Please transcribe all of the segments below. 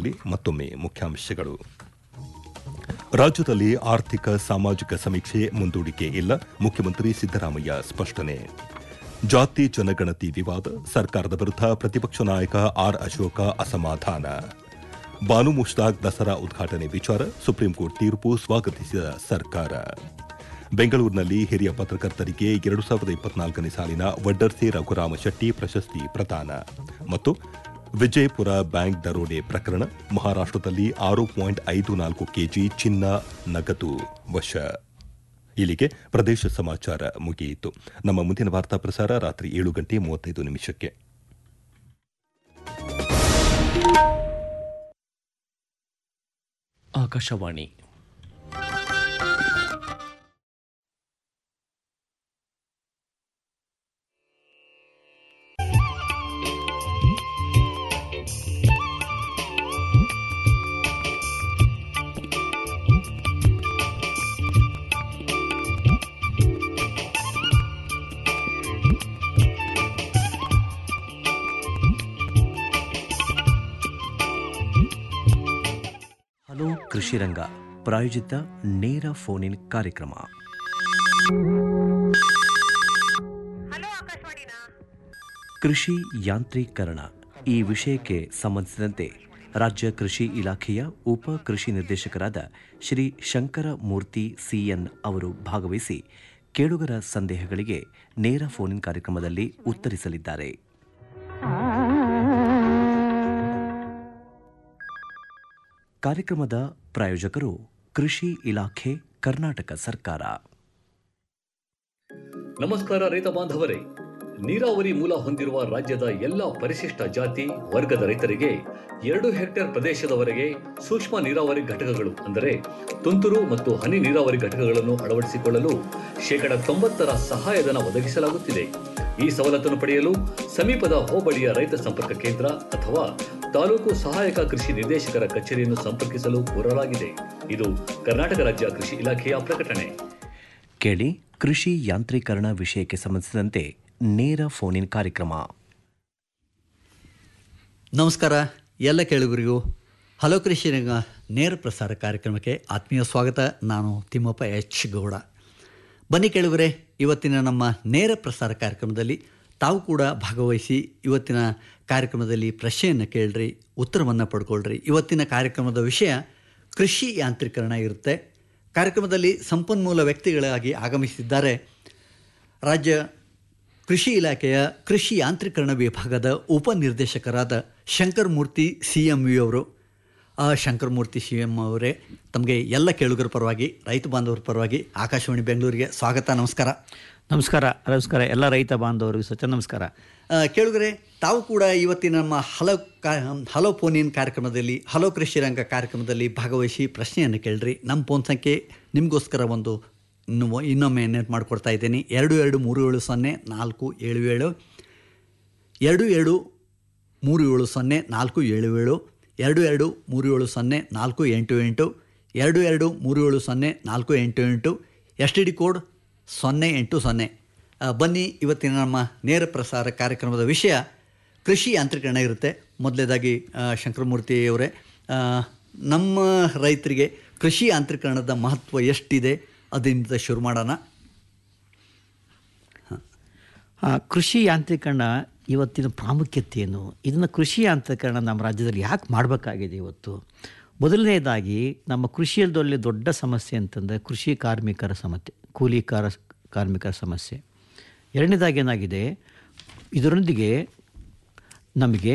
ಕೊನೆಯಲ್ಲಿ ಮತ್ತೊಮ್ಮೆ ಮುಖ್ಯಾಂಶಗಳು ರಾಜ್ಯದಲ್ಲಿ ಆರ್ಥಿಕ ಸಾಮಾಜಿಕ ಸಮೀಕ್ಷೆ ಮುಂದೂಡಿಕೆ ಇಲ್ಲ ಮುಖ್ಯಮಂತ್ರಿ ಸಿದ್ದರಾಮಯ್ಯ ಸ್ಪಷ್ಟನೆ ಜಾತಿ ಜನಗಣತಿ ವಿವಾದ ಸರ್ಕಾರದ ವಿರುದ್ಧ ಪ್ರತಿಪಕ್ಷ ನಾಯಕ ಆರ್ ಅಶೋಕ ಅಸಮಾಧಾನ ಬಾನು ಮುಷ್ತಾಕ್ ದಸರಾ ಉದ್ಘಾಟನೆ ವಿಚಾರ ಸುಪ್ರೀಂಕೋರ್ಟ್ ತೀರ್ಪು ಸ್ವಾಗತಿಸಿದ ಸರ್ಕಾರ ಬೆಂಗಳೂರಿನಲ್ಲಿ ಹಿರಿಯ ಪತ್ರಕರ್ತರಿಗೆ ಎರಡು ಸಾವಿರದ ಇಪ್ಪತ್ನಾಲ್ಕನೇ ಸಾಲಿನ ವಡ್ಡರ್ಸಿ ರಘುರಾಮ ಶೆಟ್ಟಿ ಪ್ರಶಸ್ತಿ ಪ್ರದಾನ ಮತ್ತು ವಿಜಯಪುರ ಬ್ಯಾಂಕ್ ದರೋಡೆ ಪ್ರಕರಣ ಮಹಾರಾಷ್ಟದಲ್ಲಿ ಆರು ಪಾಯಿಂಟ್ ಐದು ನಾಲ್ಕು ಕೆಜಿ ಚಿನ್ನ ನಗದು ವಶ ಇಲ್ಲಿಗೆ ಪ್ರದೇಶ ಸಮಾಚಾರ ಮುಗಿಯಿತು ನಮ್ಮ ಮುಂದಿನ ವಾರ್ತಾ ಪ್ರಸಾರ ರಾತ್ರಿ ಏಳು ಗಂಟೆ ಮೂವತ್ತೈದು ನಿಮಿಷಕ್ಕೆ ಆಕಾಶವಾಣಿ ಹಲೋ ಕೃಷಿ ರಂಗ ಪ್ರಾಯೋಜಿತ ನೇರ ಫೋನ್ ಇನ್ ಕಾರ್ಯಕ್ರಮ ಹಲೋ ಆಕಾಶವಾಣಿನಾ ಕೃಷಿ ಯಾಂತ್ರೀಕರಣ ಈ ವಿಷಯಕ್ಕೆ ಸಂಬಂಧಿಸಿದಂತೆ ರಾಜ್ಯ ಕೃಷಿ ಇಲಾಖೆಯ ಉಪ ಕೃಷಿ ನಿರ್ದೇಶಕರಾದ ಶ್ರೀ ಶಂಕರ ಮೂರ್ತಿ ಸಿಎನ್ ಅವರು ಭಾಗವಹಿಸಿ ಕೇಳುಗರ ಸಂದೇಹಗಳಿಗೆ ನೇರ ಫೋನ್ ಇನ್ ಕಾರ್ಯಕ್ರಮದಲ್ಲಿ ಉತ್ತರಿಸಲಿದ್ದಾರೆ ಕಾರ್ಯಕ್ರಮದ ಪ್ರಾಯೋಜಕರು ಕೃಷಿ ಇಲಾಖೆ ಕರ್ನಾಟಕ ಸರ್ಕಾರ ನಮಸ್ಕಾರ ರೈತ ಬಾಂಧವರೇ ನೀರಾವರಿ ಮೂಲ ಹೊಂದಿರುವ ರಾಜ್ಯದ ಎಲ್ಲ ಪರಿಶಿಷ್ಟ ಜಾತಿ ವರ್ಗದ ರೈತರಿಗೆ ಎರಡು ಹೆಕ್ಟೇರ್ ಪ್ರದೇಶದವರೆಗೆ ಸೂಕ್ಷ್ಮ ನೀರಾವರಿ ಘಟಕಗಳು ಅಂದರೆ ತುಂತುರು ಮತ್ತು ಹನಿ ನೀರಾವರಿ ಘಟಕಗಳನ್ನು ಅಳವಡಿಸಿಕೊಳ್ಳಲು ಶೇಕಡ ತೊಂಬತ್ತರ ಸಹಾಯಧನ ಒದಗಿಸಲಾಗುತ್ತಿದೆ ಈ ಸವಲತ್ತನ್ನು ಪಡೆಯಲು ಸಮೀಪದ ಹೋಬಳಿಯ ರೈತ ಸಂಪರ್ಕ ಕೇಂದ್ರ ಅಥವಾ ತಾಲೂಕು ಸಹಾಯಕ ಕೃಷಿ ನಿರ್ದೇಶಕರ ಕಚೇರಿಯನ್ನು ಸಂಪರ್ಕಿಸಲು ಕೋರಲಾಗಿದೆ ಇದು ಕರ್ನಾಟಕ ರಾಜ್ಯ ಕೃಷಿ ಇಲಾಖೆಯ ಪ್ರಕಟಣೆ ಕೇಳಿ ಕೃಷಿ ಯಾಂತ್ರೀಕರಣ ವಿಷಯಕ್ಕೆ ಸಂಬಂಧಿಸಿದಂತೆ ನೇರ ಫೋನ್ ಇನ್ ಕಾರ್ಯಕ್ರಮ ನಮಸ್ಕಾರ ಎಲ್ಲ ಕೇಳುಗರಿಗೂ ಹಲೋ ಕೃಷಿ ರಂಗ ನೇರ ಪ್ರಸಾರ ಕಾರ್ಯಕ್ರಮಕ್ಕೆ ಆತ್ಮೀಯ ಸ್ವಾಗತ ನಾನು ತಿಮ್ಮಪ್ಪ ಎಚ್ ಗೌಡ ಬನ್ನಿ ಕೇಳುಗರೆ ಇವತ್ತಿನ ನಮ್ಮ ನೇರ ಪ್ರಸಾರ ಕಾರ್ಯಕ್ರಮದಲ್ಲಿ ತಾವು ಕೂಡ ಭಾಗವಹಿಸಿ ಇವತ್ತಿನ ಕಾರ್ಯಕ್ರಮದಲ್ಲಿ ಪ್ರಶ್ನೆಯನ್ನು ಕೇಳ್ರಿ ಉತ್ತರವನ್ನು ಪಡ್ಕೊಳ್ರಿ ಇವತ್ತಿನ ಕಾರ್ಯಕ್ರಮದ ವಿಷಯ ಕೃಷಿ ಯಾಂತ್ರೀಕರಣ ಇರುತ್ತೆ ಕಾರ್ಯಕ್ರಮದಲ್ಲಿ ಸಂಪನ್ಮೂಲ ವ್ಯಕ್ತಿಗಳಾಗಿ ಆಗಮಿಸಿದ್ದಾರೆ ರಾಜ್ಯ ಕೃಷಿ ಇಲಾಖೆಯ ಕೃಷಿ ಯಾಂತ್ರೀಕರಣ ವಿಭಾಗದ ಉಪನಿರ್ದೇಶಕರಾದ Shankar Murthy C M V ಅವರು ಆ ಶಂಕರ್ ಮೂರ್ತಿ ಸಿ ಎಂ ಅವರೇ ತಮಗೆ ಎಲ್ಲ ಕೇಳುಗರ ಪರವಾಗಿ ರೈತ ಬಾಂಧವರ ಪರವಾಗಿ ಆಕಾಶವಾಣಿ ಬೆಂಗಳೂರಿಗೆ ಸ್ವಾಗತ ನಮಸ್ಕಾರ ನಮಸ್ಕಾರ ನಮಸ್ಕಾರ ಎಲ್ಲ ರೈತ ಬಾಂಧವರಿಗೂ ಸಹ ನಮಸ್ಕಾರ ಆ, ಕೇಳುಗರೆ ತಾವು ಕೂಡ ಇವತ್ತಿನ ನಮ್ಮ ಹಲೋ ಕಾ ಹಲೋ ಫೋನ್ ಇನ್ ಕಾರ್ಯಕ್ರಮದಲ್ಲಿ ಹಲೋ ಕೃಷಿ ರಂಗ ಕಾರ್ಯಕ್ರಮದಲ್ಲಿ ಭಾಗವಹಿಸಿ ಪ್ರಶ್ನೆಯನ್ನು ಕೇಳ್ರಿ ನಮ್ಮ ಫೋನ್ ಸಂಖ್ಯೆ ನಿಮಗೋಸ್ಕರ ಒಂದು ಇನ್ನು ಇನ್ನೊಮ್ಮೆ ನೆನಪು ಮಾಡಿಕೊಡ್ತಾ ಇದ್ದೀನಿ ಎರಡು ಎರಡು ಮೂರು ಏಳು ಸೊನ್ನೆ ನಾಲ್ಕು ಏಳು ಏಳು ಎರಡು ಎರಡು ಮೂರು ಏಳು ಸೊನ್ನೆ ನಾಲ್ಕು ಏಳು ಏಳು ಎರಡು ಎರಡು ಮೂರು ಏಳು ಸೊನ್ನೆ ನಾಲ್ಕು ಎಂಟು ಎಂಟು ಎರಡು ಎರಡು ಮೂರು ಏಳು ಸೊನ್ನೆ ನಾಲ್ಕು ಎಂಟು ಎಂಟು ಎಸ್ ಟಿ ಡಿ ಕೋಡ್ ಸೊನ್ನೆ ಎಂಟು ಸೊನ್ನೆ ಆ, ಬನ್ನಿ ಇವತ್ತಿನ ನಮ್ಮ ನೇರ ಪ್ರಸಾರ ಕಾರ್ಯಕ್ರಮದ ವಿಷಯ ಕೃಷಿ ಯಾಂತ್ರೀಕರಣ ಇರುತ್ತೆ ಮೊದಲೇದಾಗಿ ಶಂಕರಮೂರ್ತಿ ಅವರೇ ಆ, ನಮ್ಮ ರೈತರಿಗೆ ಕೃಷಿ ಯಾಂತ್ರೀಕರಣದ ಮಹತ್ವ ಎಷ್ಟಿದೆ ಅದರಿಂದ ಶುರು ಮಾಡೋಣ ಆ, ಕೃಷಿ ಯಾಂತ್ರೀಕರಣ ಇವತ್ತಿನ ಪ್ರಾಮುಖ್ಯತೆ ಏನು ಇದನ್ನು ಕೃಷಿ ಯಾಂತ್ರೀಕರಣ ನಮ್ಮ ರಾಜ್ಯದಲ್ಲಿ ಯಾಕೆ ಮಾಡಬೇಕಾಗಿದೆ ಇವತ್ತು ಮೊದಲನೇದಾಗಿ ನಮ್ಮ ಕೃಷಿಯಲ್ದಲ್ಲಿ ದೊಡ್ಡ ಸಮಸ್ಯೆ ಅಂತಂದರೆ ಕೃಷಿ ಕಾರ್ಮಿಕರ ಸಮಸ್ಯೆ ಕೂಲಿ ಕಾರ ಕಾರ್ಮಿಕರ ಸಮಸ್ಯೆ ಎರಡನೇದಾಗಿ ಏನಾಗಿದೆ ಇದರೊಂದಿಗೆ ನಮಗೆ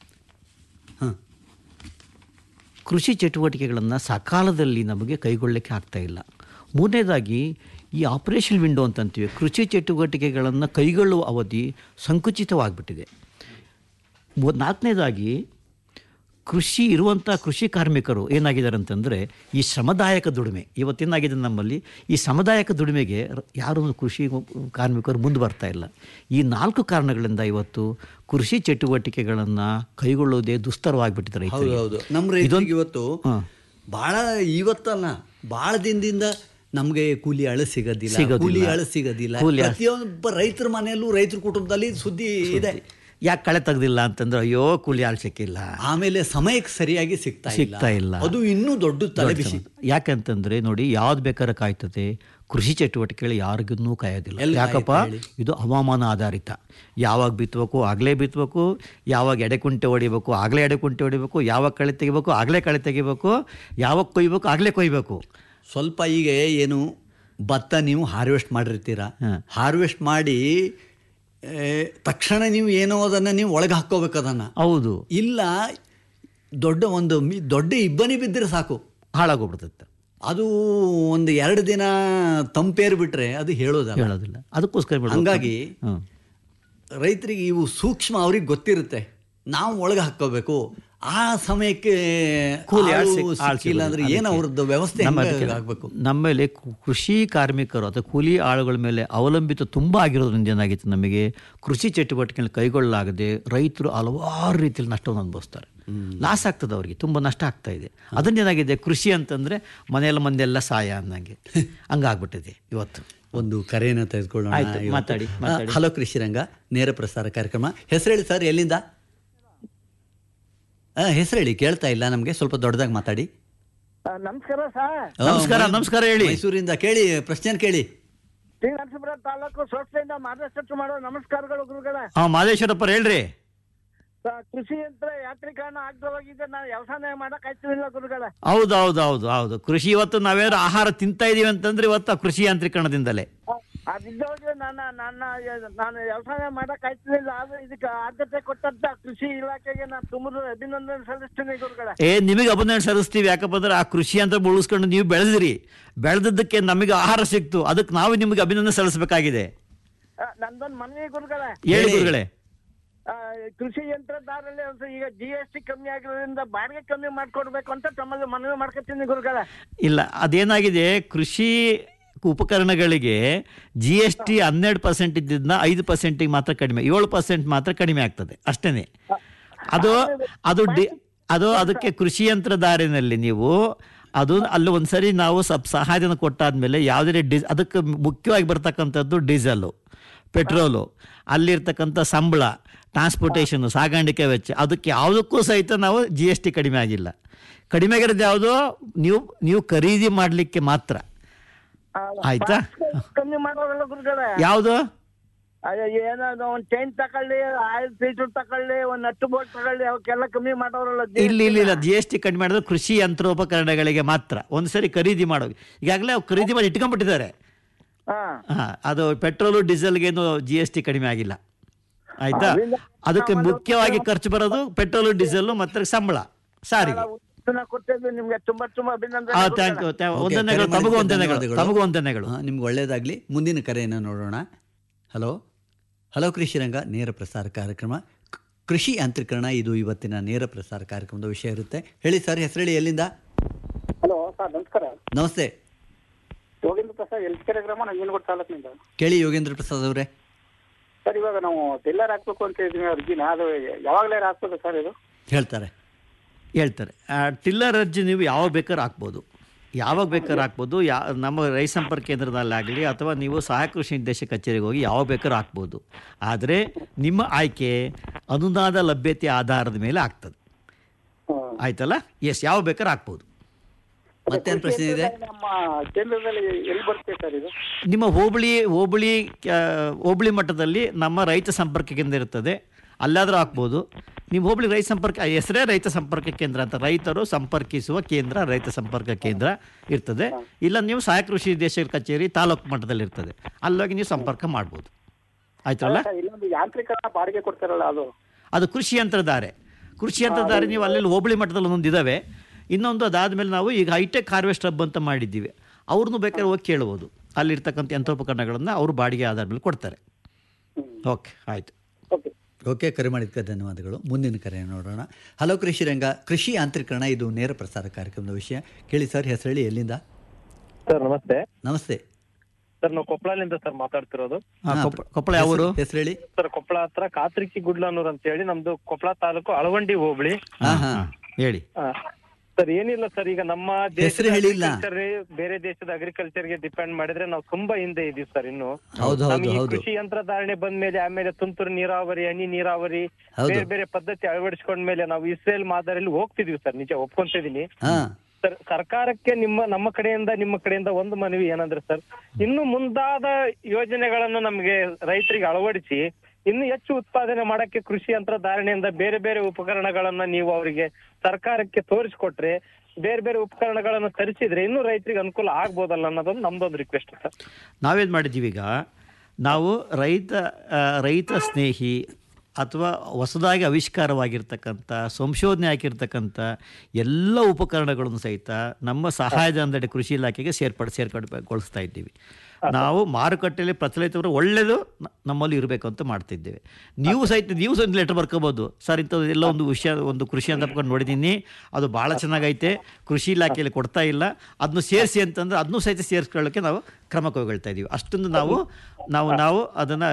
ಕೃಷಿ ಚಟುವಟಿಕೆಗಳನ್ನು ಸಕಾಲದಲ್ಲಿ ನಮಗೆ ಕೈಗೊಳ್ಳಲಿಕ್ಕೆ ಆಗ್ತಾ ಇಲ್ಲ ಮೂರನೇದಾಗಿ ಈ ಆಪರೇಷನ್ ವಿಂಡೋ ಅಂತಂತೀವಿ ಕೃಷಿ ಚಟುವಟಿಕೆಗಳನ್ನು ಕೈಗೊಳ್ಳುವ ಅವಧಿ ಸಂಕುಚಿತವಾಗಿಬಿಟ್ಟಿದೆ ಮೂ ನಾಲ್ಕನೇದಾಗಿ ಕೃಷಿ ಇರುವಂಥ ಕೃಷಿ ಕಾರ್ಮಿಕರು ಏನಾಗಿದ್ದಾರೆ ಅಂತಂದರೆ ಈ ಶ್ರಮದಾಯಕ ದುಡಿಮೆ ಇವತ್ತೇನಾಗಿದೆ ನಮ್ಮಲ್ಲಿ ಈ ಶ್ರಮದಾಯಕ ದುಡಿಮೆಗೆ ರ- ಯಾರೂ ಕೃಷಿ ಕಾರ್ಮಿಕರು ಮುಂದೆ ಬರ್ತಾ ಇಲ್ಲ ಈ ನಾಲ್ಕು ಕಾರಣಗಳಿಂದ ಇವತ್ತು ಕೃಷಿ ಚಟುವಟಿಕೆಗಳನ್ನು ಕೈಗೊಳ್ಳುವುದೇ ದುಸ್ತರವಾಗಿಬಿಟ್ಟಿದ್ದಾರೆ ಹೌದು ಹೌದು ನಮ್ಮ ರೈತರಿಗೆ ಇವತ್ತು ಭಾಳ ಇವತ್ತಲ್ಲ ಭಾಳ ದಿನದಿಂದ ನಮಗೆ ಕೂಲಿ ಆಳು ಸಿಗೋದಿಲ್ಲ ಸಿಗೋದಿಲ್ಲ. ಕೂಲಿ ಆಳು ಸಿಗೋದಿಲ್ಲ ಕೂಲಿ ಆಳು- ಪ್ರತಿಯೊಬ್ಬ ರೈತರ ಮನೆಯಲ್ಲೂ ರೈತರ ಕುಟುಂಬದಲ್ಲಿ ಸುದ್ದಿ ಇದೆ ಯಾಕೆ ಕಳೆ ತೆಗ್ದಿಲ್ಲ ಅಂತಂದ್ರೆ ಅಯ್ಯೋ ಕೂಲಿ ಆಳ್ ಸಿಕ್ಕಿಲ್ಲ ಆಮೇಲೆ ಸಮಯಕ್ಕೆ ಸರಿಯಾಗಿ ಸಿಗ್ತಾ ಸಿಗ್ತಾ ಇಲ್ಲ. ಅದು ಇನ್ನೂ ದೊಡ್ಡ ತಲೆಬಿಸಿ ಯಾಕಂತಂದ್ರೆ ನೋಡಿ ಯಾವ್ದು ಬೇಕಾದ್ರೆ ಕಾಯ್ತದೆ ಕೃಷಿ ಚಟುವಟಿಕೆಗಳು ಯಾರಿಗೂ ಕಾಯೋದಿಲ್ಲ ಎಲ್ಲಿ ಯಾಕಪ್ಪ ಕಾಯುತ್ತೆ ಹೇಳಿ? ಇದು ಹವಾಮಾನ ಆಧಾರಿತ ಯಾವಾಗ ಬಿತ್ತಬೇಕು ಆಗಲೇ ಬಿತ್ತಬೇಕು ಯಾವಾಗ ಎಡೆಕುಂಟೆ ಹೊಡಿಬೇಕು ಆಗಲೇ ಎಡೆಕುಂಟೆ ಹೊಡಿಬೇಕು ಯಾವಾಗ ಕಳೆ ತೆಗಿಬೇಕು ಆಗಲೇ ಕಳೆ ತೆಗಿಬೇಕು ಯಾವಾಗ ಕೊಯ್ಬೇಕು ಆಗಲೇ ಕೊಯ್ಬೇಕು ಸ್ವಲ್ಪ ಈಗ ಏನು ಭತ್ತ ನೀವು ಹಾರ್ವೆಸ್ಟ್ ಮಾಡಿರ್ತೀರ ಹಾ. ಹಾರ್ವೆಸ್ಟ್ ಮಾಡಿ ಏ, ತಕ್ಷಣ ನೀವು ಏನೋ ಅದನ್ನು ನೀವು ಒಳಗೆ ಹಾಕ್ಕೋಬೇಕು ಅದನ್ನು ಹೌದು ಇಲ್ಲ ದೊಡ್ಡ ಒಂದು ಮಿ- ದೊಡ್ಡ ಇಬ್ಬನಿ ಬಿದ್ದರೆ ಸಾಕು ಹಾಳಾಗೋಗ್ಬಿಡ್ತದೆ ಅದು ಒಂದು ಎರಡು ದಿನ ತಂಪೇರು ಬಿಟ್ರೆ ಅದು ಹೇಳೋದಲ್ಲ ಹೇಳೋದಿಲ್ಲ ಅದಕ್ಕೋಸ್ಕರ ಬಿಡ್ಬೇಕು. ಹಂಗಾಗಿ ಹ್ಮ್. ರೈತರಿಗೆ ಇವು ಸೂಕ್ಷ್ಮ ಅವ್ರಿಗೆ ಗೊತ್ತಿರುತ್ತೆ ನಾವು ಒಳಗೆ ಹಾಕ್ಕೋಬೇಕು ಆ ಸಮಯಕ್ಕೆ ಕೂಲಿ ಆಳ್ ಆಳು ಸಿಕ್- ಆಳ್ ಸಿಕ್ಕಿಲ್ಲ ಅಂದ್ರೆ ಸಿಗೋದಿಲ್ಲ. ಏನು ಅದಕ್ಕೆ. ಅವ್ರದ್ದು ವ್ಯವಸ್ಥೆ ನಮ್ಮ ಹೆಂಗೆ ಅದಕ್ಕೆ ಆಗಬೇಕು ನಮ್ಮಲ್ಲಿ ಕು- ಕೃಷಿ ಕಾರ್ಮಿಕರು ಅಥವಾ ಕೂಲಿ ಆಳುಗಳ ಮೇಲೆ ಅವಲಂಬಿತ ತುಂಬ ಆಗಿರೋದ್ರಿಂದ ಏನಾಗಿತ್ತು ನಮಗೆ ಕೃಷಿ ಚಟುವಟಿಕೆಗಳನ್ನ ಕೈಗೊಳ್ಳಲಾಗದೆ ರೈತರು ಹಲವಾರು ರೀತಿಯಲ್ಲಿ ನಷ್ಟವನ್ನು ಅನುಭವಿಸ್ತಾರೆ ಲಾಸ್ ಆಗ್ತದೆ ಅವರಿಗೆ ತುಂಬ ನಷ್ಟ ಆಗ್ತಾ ಇದೆ ಅದನ್ನೇನಾಗಿದೆ ಕೃಷಿ ಅಂತಂದರೆ ಮನೆಯಲ್ಲ ಮಂದೆಲ್ಲ ಸಾಯ ಅನ್ನಂಗೆ ಹಂಗಾಗ್ಬಿಟ್ಟಿದೆ ಇವತ್ತು ಒಂದು ಕರೆಯನ್ನು ತೆಗೆದುಕೊಳ್ಳೋಣ ಆಯ್ತು, ಇವತ್ತು. ಮಾತಾಡಿ, ಆ, ಮಾತಾಡಿ. ಹಲೋ ಕೃಷಿರಂಗ ನೇರ ಪ್ರಸಾರ ಕಾರ್ಯಕ್ರಮ ಹೆಸರು ಹೇಳಿ ಸರ್ ಎಲ್ಲಿಂದ ಹೆಸರು ಹೇಳಿ ಕೇಳ್ತಾ ಇಲ್ಲ ನಮಗೆ ಸ್ವಲ್ಪ ದೊಡ್ಡದಾಗಿ ಮಾತಾಡಿ ಆ, ನಮಸ್ಕಾರ ಸರ್ ಆ, ನಮಸ್ಕಾರ, ಮೈ- ನಮಸ್ಕಾರ ಹೇಳಿ. ಮೈಸೂರಿಂದ ಕೇಳಿ ಪ್ರಶ್ನೆ ಕೇಳಿ ಟಿ ನರಸೀಪುರ ತಾಲೂಕು ಸಂಸ್ಥೆಯಿಂದ ಮಾರ್ಗದರ್ಶನ ಮಾಡೋ ನಮಸ್ಕಾರಗಳು ಗುರುಗಳ ಹಾಂ ಮಾದೇಶ್ವರಪ್ಪರು ಹೇಳ್ರಿ ಕೃಷಿ ಯಂತ್ರ ಯಾಂತ್ರೀಕರಣ ಆಗದೆ ಹೋಗಿದೆ ನಾನು ವ್ಯವಸಾಯ ಮಾಡಕ್ ಆಯ್ತಿಲ್ಲ ಗುರುಗಳ ಹೌದು ಹೌದು ಹೌದು ಹೌದು ಕೃಷಿ ಇವತ್ತು ನಾವೇನಾದ್ರು ಆಹಾರ ತಿಂತಾ ಇದೀವಿ ಅಂತಂದ್ರೆ ಇವತ್ತು ಆ ಕೃಷಿ ಯಾಂತ್ರೀಕರಣದಿಂದಲೇ ಅದಿದ್ದೋಗಿ ನನ್ನ ನನ್ನ ನಾನು ವ್ಯವಸಾಯ ಮಾಡಕ್ ಆಯ್ತಿಲ್ಲ ಆದ್ರೆ ಇದಕ್ಕೆ ಆದ್ಯತೆ ಕೊಟ್ಟಂತ ಕೃಷಿ ಇಲಾಖೆಗೆ ನಾನು ತುಂಬ ಅಭಿನಂದನೆ ಸಲ್ಲಿಸ್ತೀನಿ ಗುರುಗಳ ಏ ನಿಮಗೆ ಅಭಿನಂದನೆ ಸಲ್ಲಿಸ್ತೀವಿ ಯಾಕಪ್ಪ ಅಂದ್ರೆ ಆ ಕೃಷಿ ಅಂತ ಉಳಿಸ್ಕೊಂಡು ನೀವು ಬೆಳೆದ್ರಿ ಬೆಳೆದದ್ದಕ್ಕೆ ನಮಗೆ ಆಹಾರ ಸಿಕ್ತು ಅದಕ್ಕೆ ನಾವು ನಿಮಗೆ ಅಭಿನಂದನೆ ಸಲ್ಲಿಸಬೇಕಾಗಿದೆ ಆ, ನಂದೊಂದು ಮನವಿ ಗುರುಗಳ ಹೇಳಿ ಹೇಳಿ. ಗುರುಗಳೇ ಆ, ಕೃಷಿ ಯಂತ್ರದಾರಲ್ಲಿ ಒಂದು ಈಗ ಜಿ ಎಸ್ ಟಿ ಕಮ್ಮಿ ಆಗಿರೋದ್ರಿಂದ ಬಾಡಿಗೆ ಕಮ್ಮಿ ಮಾಡ್ಕೊಡ್ಬೇಕು ಅಂತ ತಮ್ಮಲ್ಲಿ ಮನವಿ ಮಾಡ್ಕೊತೀನಿ ಗುರುಗಳ ಇಲ್ಲ ಅದೇನಾಗಿದೆ ಕೃಷಿ ಉಪಕರಣಗಳಿಗೆ ಜಿ ಎಸ್ ಟಿ ಹನ್ನೆರಡು ಪರ್ಸೆಂಟ್ ಇದ್ದಿದ್ದನ್ನ ಐದು ಪರ್ಸೆಂಟಿಗೆ ಮಾತ್ರ ಕಡಿಮೆ ಏಳು ಪರ್ಸೆಂಟ್ ಮಾತ್ರ ಕಡಿಮೆ ಆಗ್ತದೆ ಅಷ್ಟೇ ಅದು ಅದು ಡಿ ಅದು ಅದಕ್ಕೆ ಕೃಷಿ ಯಂತ್ರಧಾರಿನಲ್ಲಿ ನೀವು ಅದು ಅಲ್ಲಿ ಒಂದ್ಸರಿ ನಾವು ಸ್ವಲ್ಪ ಸಹಾಯಧನ ಕೊಟ್ಟಾದ್ಮೇಲೆ ಯಾವುದೇ ಡಿಸ್ ಅದಕ್ಕೆ ಮುಖ್ಯವಾಗಿ ಬರ್ತಕ್ಕಂಥದ್ದು ಡೀಸೆಲ್ಲು ಪೆಟ್ರೋಲು ಅಲ್ಲಿರ್ತಕ್ಕಂಥ ಸಂಬಳ ಟ್ರಾನ್ಸ್ಪೋರ್ಟೇಷನ್ ಸಾಗಾಣಿಕೆ ವೆಚ್ಚ ಅದಕ್ಕೆ ಯಾವುದಕ್ಕೂ ಸಹಿತ ನಾವು ಜಿ ಎಸ್ ಟಿ ಕಡಿಮೆ ಆಗಿಲ್ಲ ಕಡಿಮೆ ಆಗಿರೋದು ಯಾವುದು ನೀವು ನೀವು ಖರೀದಿ ಮಾಡಲಿಕ್ಕೆ ಮಾತ್ರ ಆ, ಆಯ್ತಾ? ಕಮ್ಮಿ ಮಾಡೋರಲ್ಲ ಗುರುಗಳ ಯಾವುದು ಏನೋ ಒಂದ್ ಚೈನ್ ತಕೊಳ್ಳಿ ಆಯಿಲ್ ಫಿಲ್ಟರ್ ತಕೊಳ್ಳಿ ಒಂದ್ ನಟ್ಟು ಬೋಲ್ಟ್ ತಗೊಳ್ಳಿ ಅವಕ್ಕೆಲ್ಲ ಕಮ್ಮಿ ಮಾಡೋರಲ್ಲ ಇಲ್ಲ ಇಲ್ಲ ಇಲ್ಲ ಜಿ ಎಸ್ ಟಿ ಕಡಿಮೆ ಮಾಡಿದ್ರೆ ಕೃಷಿ ಯಂತ್ರೋಪಕರಣಗಳಿಗೆ ಮಾತ್ರ ಒಂದ್ಸರಿ ಖರೀದಿ ಮಾಡೋ ಈಗಾಗಲೇ ಅವ್ರು ಖರೀದಿ ಮಾಡಿ ಇಟ್ಕೊಂಡ್ಬಿಟ್ಟಿದ್ದಾರೆ ಹಾ ಹಾ ಅದು ಪೆಟ್ರೋಲು ಡೀಸೆಲ್ಗೇನು ಜಿ ಎಸ್ ಟಿ ಕಡಿಮೆ ಆಗಿಲ್ಲ ಆಯ್ತಾ ಅದಕ್ಕೆ ಮುಖ್ಯವಾಗಿ ಖರ್ಚು ಬರೋದು ಪೆಟ್ರೋಲು ಡೀಸೆಲ್ ಮತ್ತೆ ಸಂಬಳ ಸಾರಿಗೆ ಉತ್ತನ ಕೊಟ್ಟಿದ್ದು ನಿಮ್ಗೆ ತುಂಬಾ ತುಂಬಾ ಅಭಿನಂದನೆ ಆ ಗುರುಗಳೇ. ಥ್ಯಾಂಕ್ ಯು ಓಕೆ, ವಂದನೆಗಳು ಕರೆ ತಮಗೂ ಮಾಡಿದ್ದಕ್ಕೆ ವಂದನೆಗಳು ಧನ್ಯವಾದಗಳು. ತಮಗೂ ವಂದನೆಗಳು ಹಾ, ನಿಮ್ಗೆ ಒಳ್ಳೇದಾಗಲಿ ಮುಂದಿನ ಕರೆಯನ್ನು ನೋಡೋಣ ಹಲೋ ಹಲೋ ಕೃಷಿರಂಗ ನೇರ ಪ್ರಸಾರ ಕಾರ್ಯಕ್ರಮ ಕ್- ಕೃಷಿ ಯಾಂತ್ರೀಕರಣ ಇದು ಇವತ್ತಿನ ನೇರ ಪ್ರಸಾರ ಕಾರ್ಯಕ್ರಮದ ವಿಷಯ ಇರುತ್ತೆ ಹೇಳಿ ಸರ್ ಹೆಸರು ಹೇಳಿ ಎಲ್ಲಿಂದ ಹಲೋ ಸರ್ ನಮಸ್ಕಾರ ನಮಸ್ತೆ ಯೋಗೇಂದ್ರ ಪ್ರಸಾದ್ ಎಲ್ಕೆರೆ ಗ್ರಾಮ ನಂಜನಗೂಡು ತಾಲೂಕಿನಿಂದ ಕೇಳಿ ಯೋಗೇಂದ್ರ ಪ್ರಸಾದ್ ಅವರೇ ಸರ್ ಇವಾಗ ನಾವು ಟೆಲ್ಲರ್ ಹಾಕ್ಬೇಕು ಅಂತ ಇದ್ದೀವಿ ಅರ್ಜಿನ ಅದು ಯಾವಾಗಲೇ ಹಾಕ್ಬೇಕು ಸರ್ ಇದು ಹೇಳ್ತಾರೆ ಹೇಳ್ತಾರೆ ಆ, ಟಿಲ್ಲರ್ ಅರ್ಜಿ ನೀವು ಯಾವಾಗ ಬೇಕಾದ್ರೂ ಹಾಕ್ಬೋದು ಯಾವಾಗ ಬೇಕಾದ್ರೂ ಹಾಕ್ಬೋದು ಯಾ ನಮ್ಮ ರೈತ ಸಂಪರ್ಕ ಕೇಂದ್ರದಲ್ಲಾಗಲಿ ಅಥವಾ ನೀವು ಸಹಾಯಕ ಕೃಷಿ ನಿರ್ದೇಶಕ ಕಚೇರಿಗೆ ಹೋಗಿ ಯಾವಾಗ ಬೇಕಾದ್ರೂ ಹಾಕ್ಬೋದು ಆದರೆ ನಿಮ್ಮ ಆಯ್ಕೆ ಅನುದಾನ ಲಭ್ಯತೆ ಆಧಾರದ ಮೇಲೆ ಆಗ್ತದೆ ಆಯ್ತಲ್ಲ ಎಸ್ ಯಾವ ಬೇಕಾದ್ರೂ ಹಾಕ್ಬೋದು ಮತ್ತೇನು ಪ್ರಶ್ನೆ ಇದೆ ನಮ್ಮ ಕೇಂದ್ರದಲ್ಲಿ ಎಲ್ಲಿ ಬರುತ್ತೆ ಸರ್ ಇದು ನಿಮ್ಮ ಹೋಬಳಿ ಹೋಬಳಿ ಆ, ಹೋಬಳಿ ಮಟ್ಟದಲ್ಲಿ ನಮ್ಮ ರೈತ ಸಂಪರ್ಕ ಕೇಂದ್ರ ಇರ್ತದೆ ಅಲ್ಲಾದರೂ ಹಾಕ್ಬೋದು ನಿಮ್ಮ ಹೋಬಳಿ ರೈತ ಸಂಪರ್ಕ ಹೆಸರೇ ರೈತ ಸಂಪರ್ಕ ಕೇಂದ್ರ ಅಂತ ರೈತರು ಸಂಪರ್ಕಿಸುವ ಕೇಂದ್ರ ರೈತ ಸಂಪರ್ಕ ಕೇಂದ್ರ ಇರ್ತದೆ ಇಲ್ಲ ನೀವು ಸಹಾಯಕ ಕೃಷಿ ನಿರ್ದೇಶಕರ ಕಚೇರಿ ತಾಲೂಕು ಮಟ್ಟದಲ್ಲಿ ಇರ್ತದೆ ಅಲ್ಲೋಗಿ ನೀವು ಸಂಪರ್ಕ ಮಾಡ್ಬೋದು ಆಯ್ತಲ್ಲ ಸರ್, ಇಲ್ಲೊಂದು ಯಾಂತ್ರಿಕರಣ ಬಾಡಿಗೆ ಕೊಡ್ತಾರಲ್ಲ ಅದು ಅದು ಕೃಷಿ ಯಂತ್ರಧಾರೆ ಕೃಷಿ ಯಂತ್ರಧಾರೆ ನೀವು ಅಲ್ಲೆಲ್ಲಿ ಹೋಬಳಿ ಮಟ್ಟದಲ್ಲಿ ಒಂದೊಂದು ಇದ್ದಾವೆ ಇನ್ನೊಂದು ಅದಾದಮೇಲೆ ನಾವು ಈಗ ಹೈಟೆಕ್ ಹಾರ್ವೆಸ್ಟ್ ಹಬ್ ಅಂತ ಮಾಡಿದ್ದೀವಿ ಅವ್ರನ್ನೂ ಬೇಕಾದ್ರೆ ಹೋಗಿ ಕೇಳ್ಬೋದು ಅಲ್ಲಿರ್ತಕ್ಕಂಥ ಯಂತ್ರೋಪಕರಣಗಳನ್ನು ಅವರು ಬಾಡಿಗೆ ಆಧಾರ ಮೇಲೆ ಕೊಡ್ತಾರೆ ಓಕೆ ಆಯಿತು ಓಕೆ ಓಕೆ ಕರೆ ಮಾಡಿದ್ದಕ್ಕೆ ಧನ್ಯವಾದಗಳು ಮುಂದಿನ ಕರೆಯನ್ನು ನೋಡೋಣ ಹಲೋ ಕೃಷಿರಂಗ ಕೃಷಿ ಯಾಂತ್ರೀಕರಣ ಇದು ನೇರ ಪ್ರಸಾರ ಕಾರ್ಯಕ್ರಮದ ವಿಷಯ ಕೇಳಿ ಸರ್ ಹೆಸರು ಹೇಳಿ ಎಲ್ಲಿಂದ ಸರ್ ನಮಸ್ತೆ ನಮಸ್ತೆ ಸರ್ ನಾವು ಕೊಪ್ಪಳದಿಂದ ಸರ್ ಮಾತಾಡ್ತಿರೋದು ಹಾಂ ಕೊಪ್ಪ ಕೊಪ್ಪಳ ಯಾವ ಊರು ಹೆಸರು ಹೇಳಿ ಸರ್ ಕೊಪ್ಪಳ ಹತ್ರ ಕಾತ್ರಿಕಿ ಗುಡ್ಲನೂರ್ ಅಂತ ಹೇಳಿ ನಮ್ದು ಕೊಪ್ಪಳ ತಾಲೂಕು ಅಳವಂಡಿ ಹೋಬಳಿ ಹಾ ಹಾ ಹೇಳಿ ಆ, ಸರ್ ಏನಿಲ್ಲ ಸರ್ ಈಗ ನಮ್ಮ ಹೆಸ್ರು ಹೇಳಿಲ್ಲ. agriculture ಬೇರೆ ದೇಶದ ಅಗ್ರಿಕಲ್ಚರ್ ಗೆ ಡಿಪೆಂಡ್ ಮಾಡಿದ್ರೆ ನಾವು ತುಂಬಾ ಹಿಂದೆ ಇದೀವಿ ಸರ್ ಇನ್ನು ಹೌದು, ಹೌದು, ನಮ್ಗೆ ಈ ಹೌದು. ಕೃಷಿ ಯಂತ್ರಧಾರಣೆ ಬಂದ್ಮೇಲೆ ಆಮೇಲೆ ತುಂತುರು ನೀರಾವರಿ ಹನಿ ನೀರಾವರಿ ಹೌದು. ಬೇರೆ ಬೇರೆ ಪದ್ಧತಿ ಅಳವಡಿಸ್ಕೊಂಡ್ಮೇಲೆ ನಾವು ಇಸ್ರೇಲ್ ಮಾದರಿಯಲ್ಲಿ ಹೋಗ್ತಿದೀವಿ ಸರ್ ನಿಜ ಒಪ್ಕೊಂತಿದೀನಿ ಹಾ ಸರ್ ಸರ್ಕಾರಕ್ಕೆ ನಿಮ್ಮ ನಮ್ಮ ಕಡೆಯಿಂದ ನಿಮ್ಮ ಕಡೆಯಿಂದ ಒಂದು ಮನವಿ ಏನಂದ್ರೆ ಸರ್ ಇನ್ನು ಮುಂದಾದ ಯೋಜನೆಗಳನ್ನು ನಮಗೆ ರೈತರಿಗೆ ಅಳವಡಿಸಿ ಇನ್ನು ಹೆಚ್ಚು ಉತ್ಪಾದನೆ ಮಾಡಕ್ಕೆ ಕೃಷಿ ಯಂತ್ರಧಾರಣೆಯಿಂದ ಬೇರೆ ಬೇರೆ ಉಪಕರಣಗಳನ್ನ ನೀವು ಅವರಿಗೆ ಸರ್ಕಾರಕ್ಕೆ ತೋರಿಸ್ಕೊಟ್ರೆ ಬೇರೆ ಬೇರೆ ಉಪಕರಣಗಳನ್ನು ತರಿಸಿದ್ರೆ ಇನ್ನೂ ರೈತರಿಗೆ ಅನುಕೂಲ ಆಗ್ಬೋದಲ್ಲ ಅನ್ನೋದೊಂದು ನಮ್ದೊಂದು ರಿಕ್ವೆಸ್ಟ್ ಸರ್ ನಾವೇನು ಮಾಡಿದ್ದೀವಿ ಈಗ ನಾವು ರೈತ ಆ, ರೈತ ಸ್ನೇಹಿ ಅಥವಾ ಹೊಸದಾಗಿ ಆವಿಷ್ಕಾರವಾಗಿರ್ತಕ್ಕಂಥ ಸಂಶೋಧನೆ ಆಗಿರ್ತಕ್ಕಂಥ ಎಲ್ಲ ಉಪಕರಣಗಳನ್ನು ಸಹಿತ ನಮ್ಮ ಸಹಾಯಧನದಡಿ ಕೃಷಿ ಇಲಾಖೆಗೆ ಸೇರ್ಪಡೆ ಸೇರ್ಪಡೆಗೊಳಿಸ್ತಾ ಇದ್ದೀವಿ ನಾವು ಮಾರುಕಟ್ಟೆಯಲ್ಲಿ ಪ್ರಚಲಿತವರು ಒಳ್ಳೆಯದು ನ- ನಮ್ಮಲ್ಲಿ ಇರಬೇಕು ಅಂತ ಮಾಡ್ತಿದ್ದೇವೆ ನೀವು ಸಹಿತ ನೀವು ಸಹಿತ ಲೆಟರ್ ಬರ್ಕೋಬೋದು ಸರ್ ಇಂಥದ್ದು ಎಲ್ಲ ಒಂದು ವಿಷಯ ಒಂದು ಕೃಷಿ ಅಂತ ಬರ್ಕೊಂಡು ನೋಡಿದ್ದೀನಿ ಅದು ಭಾಳ ಚೆನ್ನಾಗೈತೆ ಕೃಷಿ ಇಲಾಖೆಯಲ್ಲಿ ಕೊಡ್ತಾ ಇಲ್ಲ ಅದನ್ನು ಸೇರಿಸಿ ಅಂತಂದ್ರೆ ಅದನ್ನು ಸಹಿತ ಸೇರಿಸ್ಕೊಳ್ಳೋಕ್ಕೆ ನಾವು ಕ್ರಮ ಕೈಗೊಳ್ತಾ ಇದ್ದೀವಿ ಅಷ್ಟೊಂದು ನಾವು ನಾವು ನಾವು ಅದನ್ನು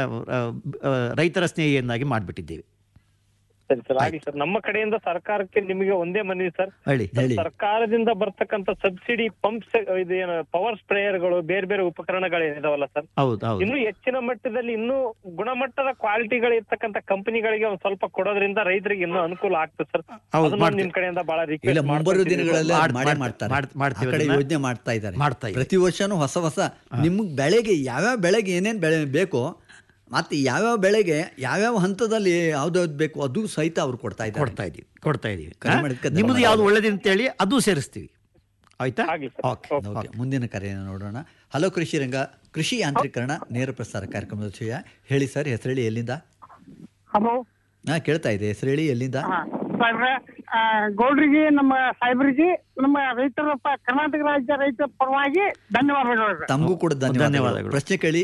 ರೈತರ ಸ್ನೇಹಿಯನ್ನಾಗಿ ಮಾಡಿಬಿಟ್ಟಿದ್ದೀವಿ ಸರಿ ಸರ್ ಆಗಿ ಸರ್ ನಮ್ಮ ಕಡೆಯಿಂದ ಸರ್ಕಾರಕ್ಕೆ ನಿಮಗೆ ಒಂದೇ ಮನವಿ ಸರ್ ಹೇಳಿ ಹೇಳಿ ಸರ್ಕಾರದಿಂದ ಬರ್ತಕ್ಕಂಥ ಸಬ್ಸಿಡಿ ಪಂಪ್ಸ್ ಇದೇನು ಪವರ್ ಸ್ಪ್ರೇಯರ್ಗಳು ಬೇರೆ ಬೇರೆ ಉಪಕರಣಗಳೇನಿದಾವಲ್ಲ ಸರ್ ಹೌದು ಹೌದು ಇನ್ನು ಹೆಚ್ಚಿನ ಮಟ್ಟದಲ್ಲಿ ಇನ್ನೂ ಗುಣಮಟ್ಟದ ಕ್ವಾಲಿಟಿಗಳು ಇರ್ತಕ್ಕಂಥ ಕಂಪನಿಗಳಿಗೆ ಒಂದ್ ಸ್ವಲ್ಪ ಕೊಡೋದ್ರಿಂದ ರೈತರಿಗೆ ಇನ್ನೂ ಅನುಕೂಲ ಆಗ್ತದೆ ಸರ್ ಹೌದು, ಅದನ್ನ ಮಾಡ್ತೀವಿ. ನಿಮ್ ಕಡೆಯಿಂದ ಬಹಳ ಇಲ್ಲ ರಿಕ್ವೆಸ್ಟ್ ಮುಂಬರುವ ದಿನಗಳಲ್ಲಿ ಅದು ಮಾಡ್- ಮಾಡೇ ಮಾಡ್- ಮಾಡ್ತಾರೆ ಮಾಡ್- ಆ ಮಾಡ್ತೀವಿ ಕಡೆ ಅದನ್ನ. ಯೋಜನೆ ಮಾಡ್ತಾ ಇದ್ದಾರೆ ಮಾಡ್ತಾ ಇದ್ದಾರೆ. ಪ್ರತಿ ವರ್ಷನೂ ಹೊಸ ಹೊಸ ನಿಮ್ಗೆ ಬೆಳೆಗೆ ಯಾವ್ಯಾವ ಬೆಳೆಗೆ ಏನೇನು ಬೆಳೆ ಬೇಕೋ ಮತ್ತೆ ಯಾವ್ಯಾವ ಬೆಳೆಗೆ ಯಾವ್ಯಾವ ಹಂತದಲ್ಲಿ ಯಾವ್ದಾವ್ದು ಬೇಕು ಅದು ಸಹಿತ ಅವ್ರು ಕೊಡ್ತಾ ಇದ್ದಾರೆ ಕೊಡ್ತಾ ಇದ್ದೀವಿ ಕೊಡ್ತಾ ಇದ್ದೀವಿ ಕರೆ ಹಾ? ಮಾಡಿದ್ದಕ್ಕೆ ನಿಮ್ಮದು ಧನ್ಯವಾದ. ಯಾವ್ದು ಒಳ್ಳೇದು ಅಂತೇಳಿ ಅದು ಸೇರಿಸ್ತೀವಿ ಆಯ್ತಾ ಆಗ್ಲಿ ಸರ್. ಓಕೆ ಓಕೆ ಮುಂದಿನ ಕರೆಯನ್ನು ನೋಡೋಣ ಹಲೋ ಕೃಷಿ ರಂಗ ಕೃಷಿ ಯಾಂತ್ರೀಕರಣ ನೇರ ಪ್ರಸಾರ ಕಾರ್ಯಕ್ರಮದ ವಿಷಯ ಹೇಳಿ ಸರ್ ಹೆಸರೇಳಿ ಎಲ್ಲಿಂದ ಹಲೋ ಹಾ ಕೇಳ್ತಾ ಇದೆ ಹೆಸರೇಳಿ ಎಲ್ಲಿಂದ ಸಾಹೇಬ್ರೆ ಆ, ಗೌಡ್ರಿಗೆ ನಮ್ಮ ಸಾಹೇಬ್ರಿಗೆ ನಮ್ಮ ರೈತರ ಪ- ಕರ್ನಾಟಕ ರಾಜ್ಯ ರೈತರ ಪರವಾಗಿ ಧನ್ಯವಾದಗಳು ಸರ್. ತಮಗೂ ಕೂಡ ಧನ್ಯವಾದಗಳು ಧನ್ಯವಾದಗಳು. ಪ್ರಶ್ನೆ ಕೇಳಿ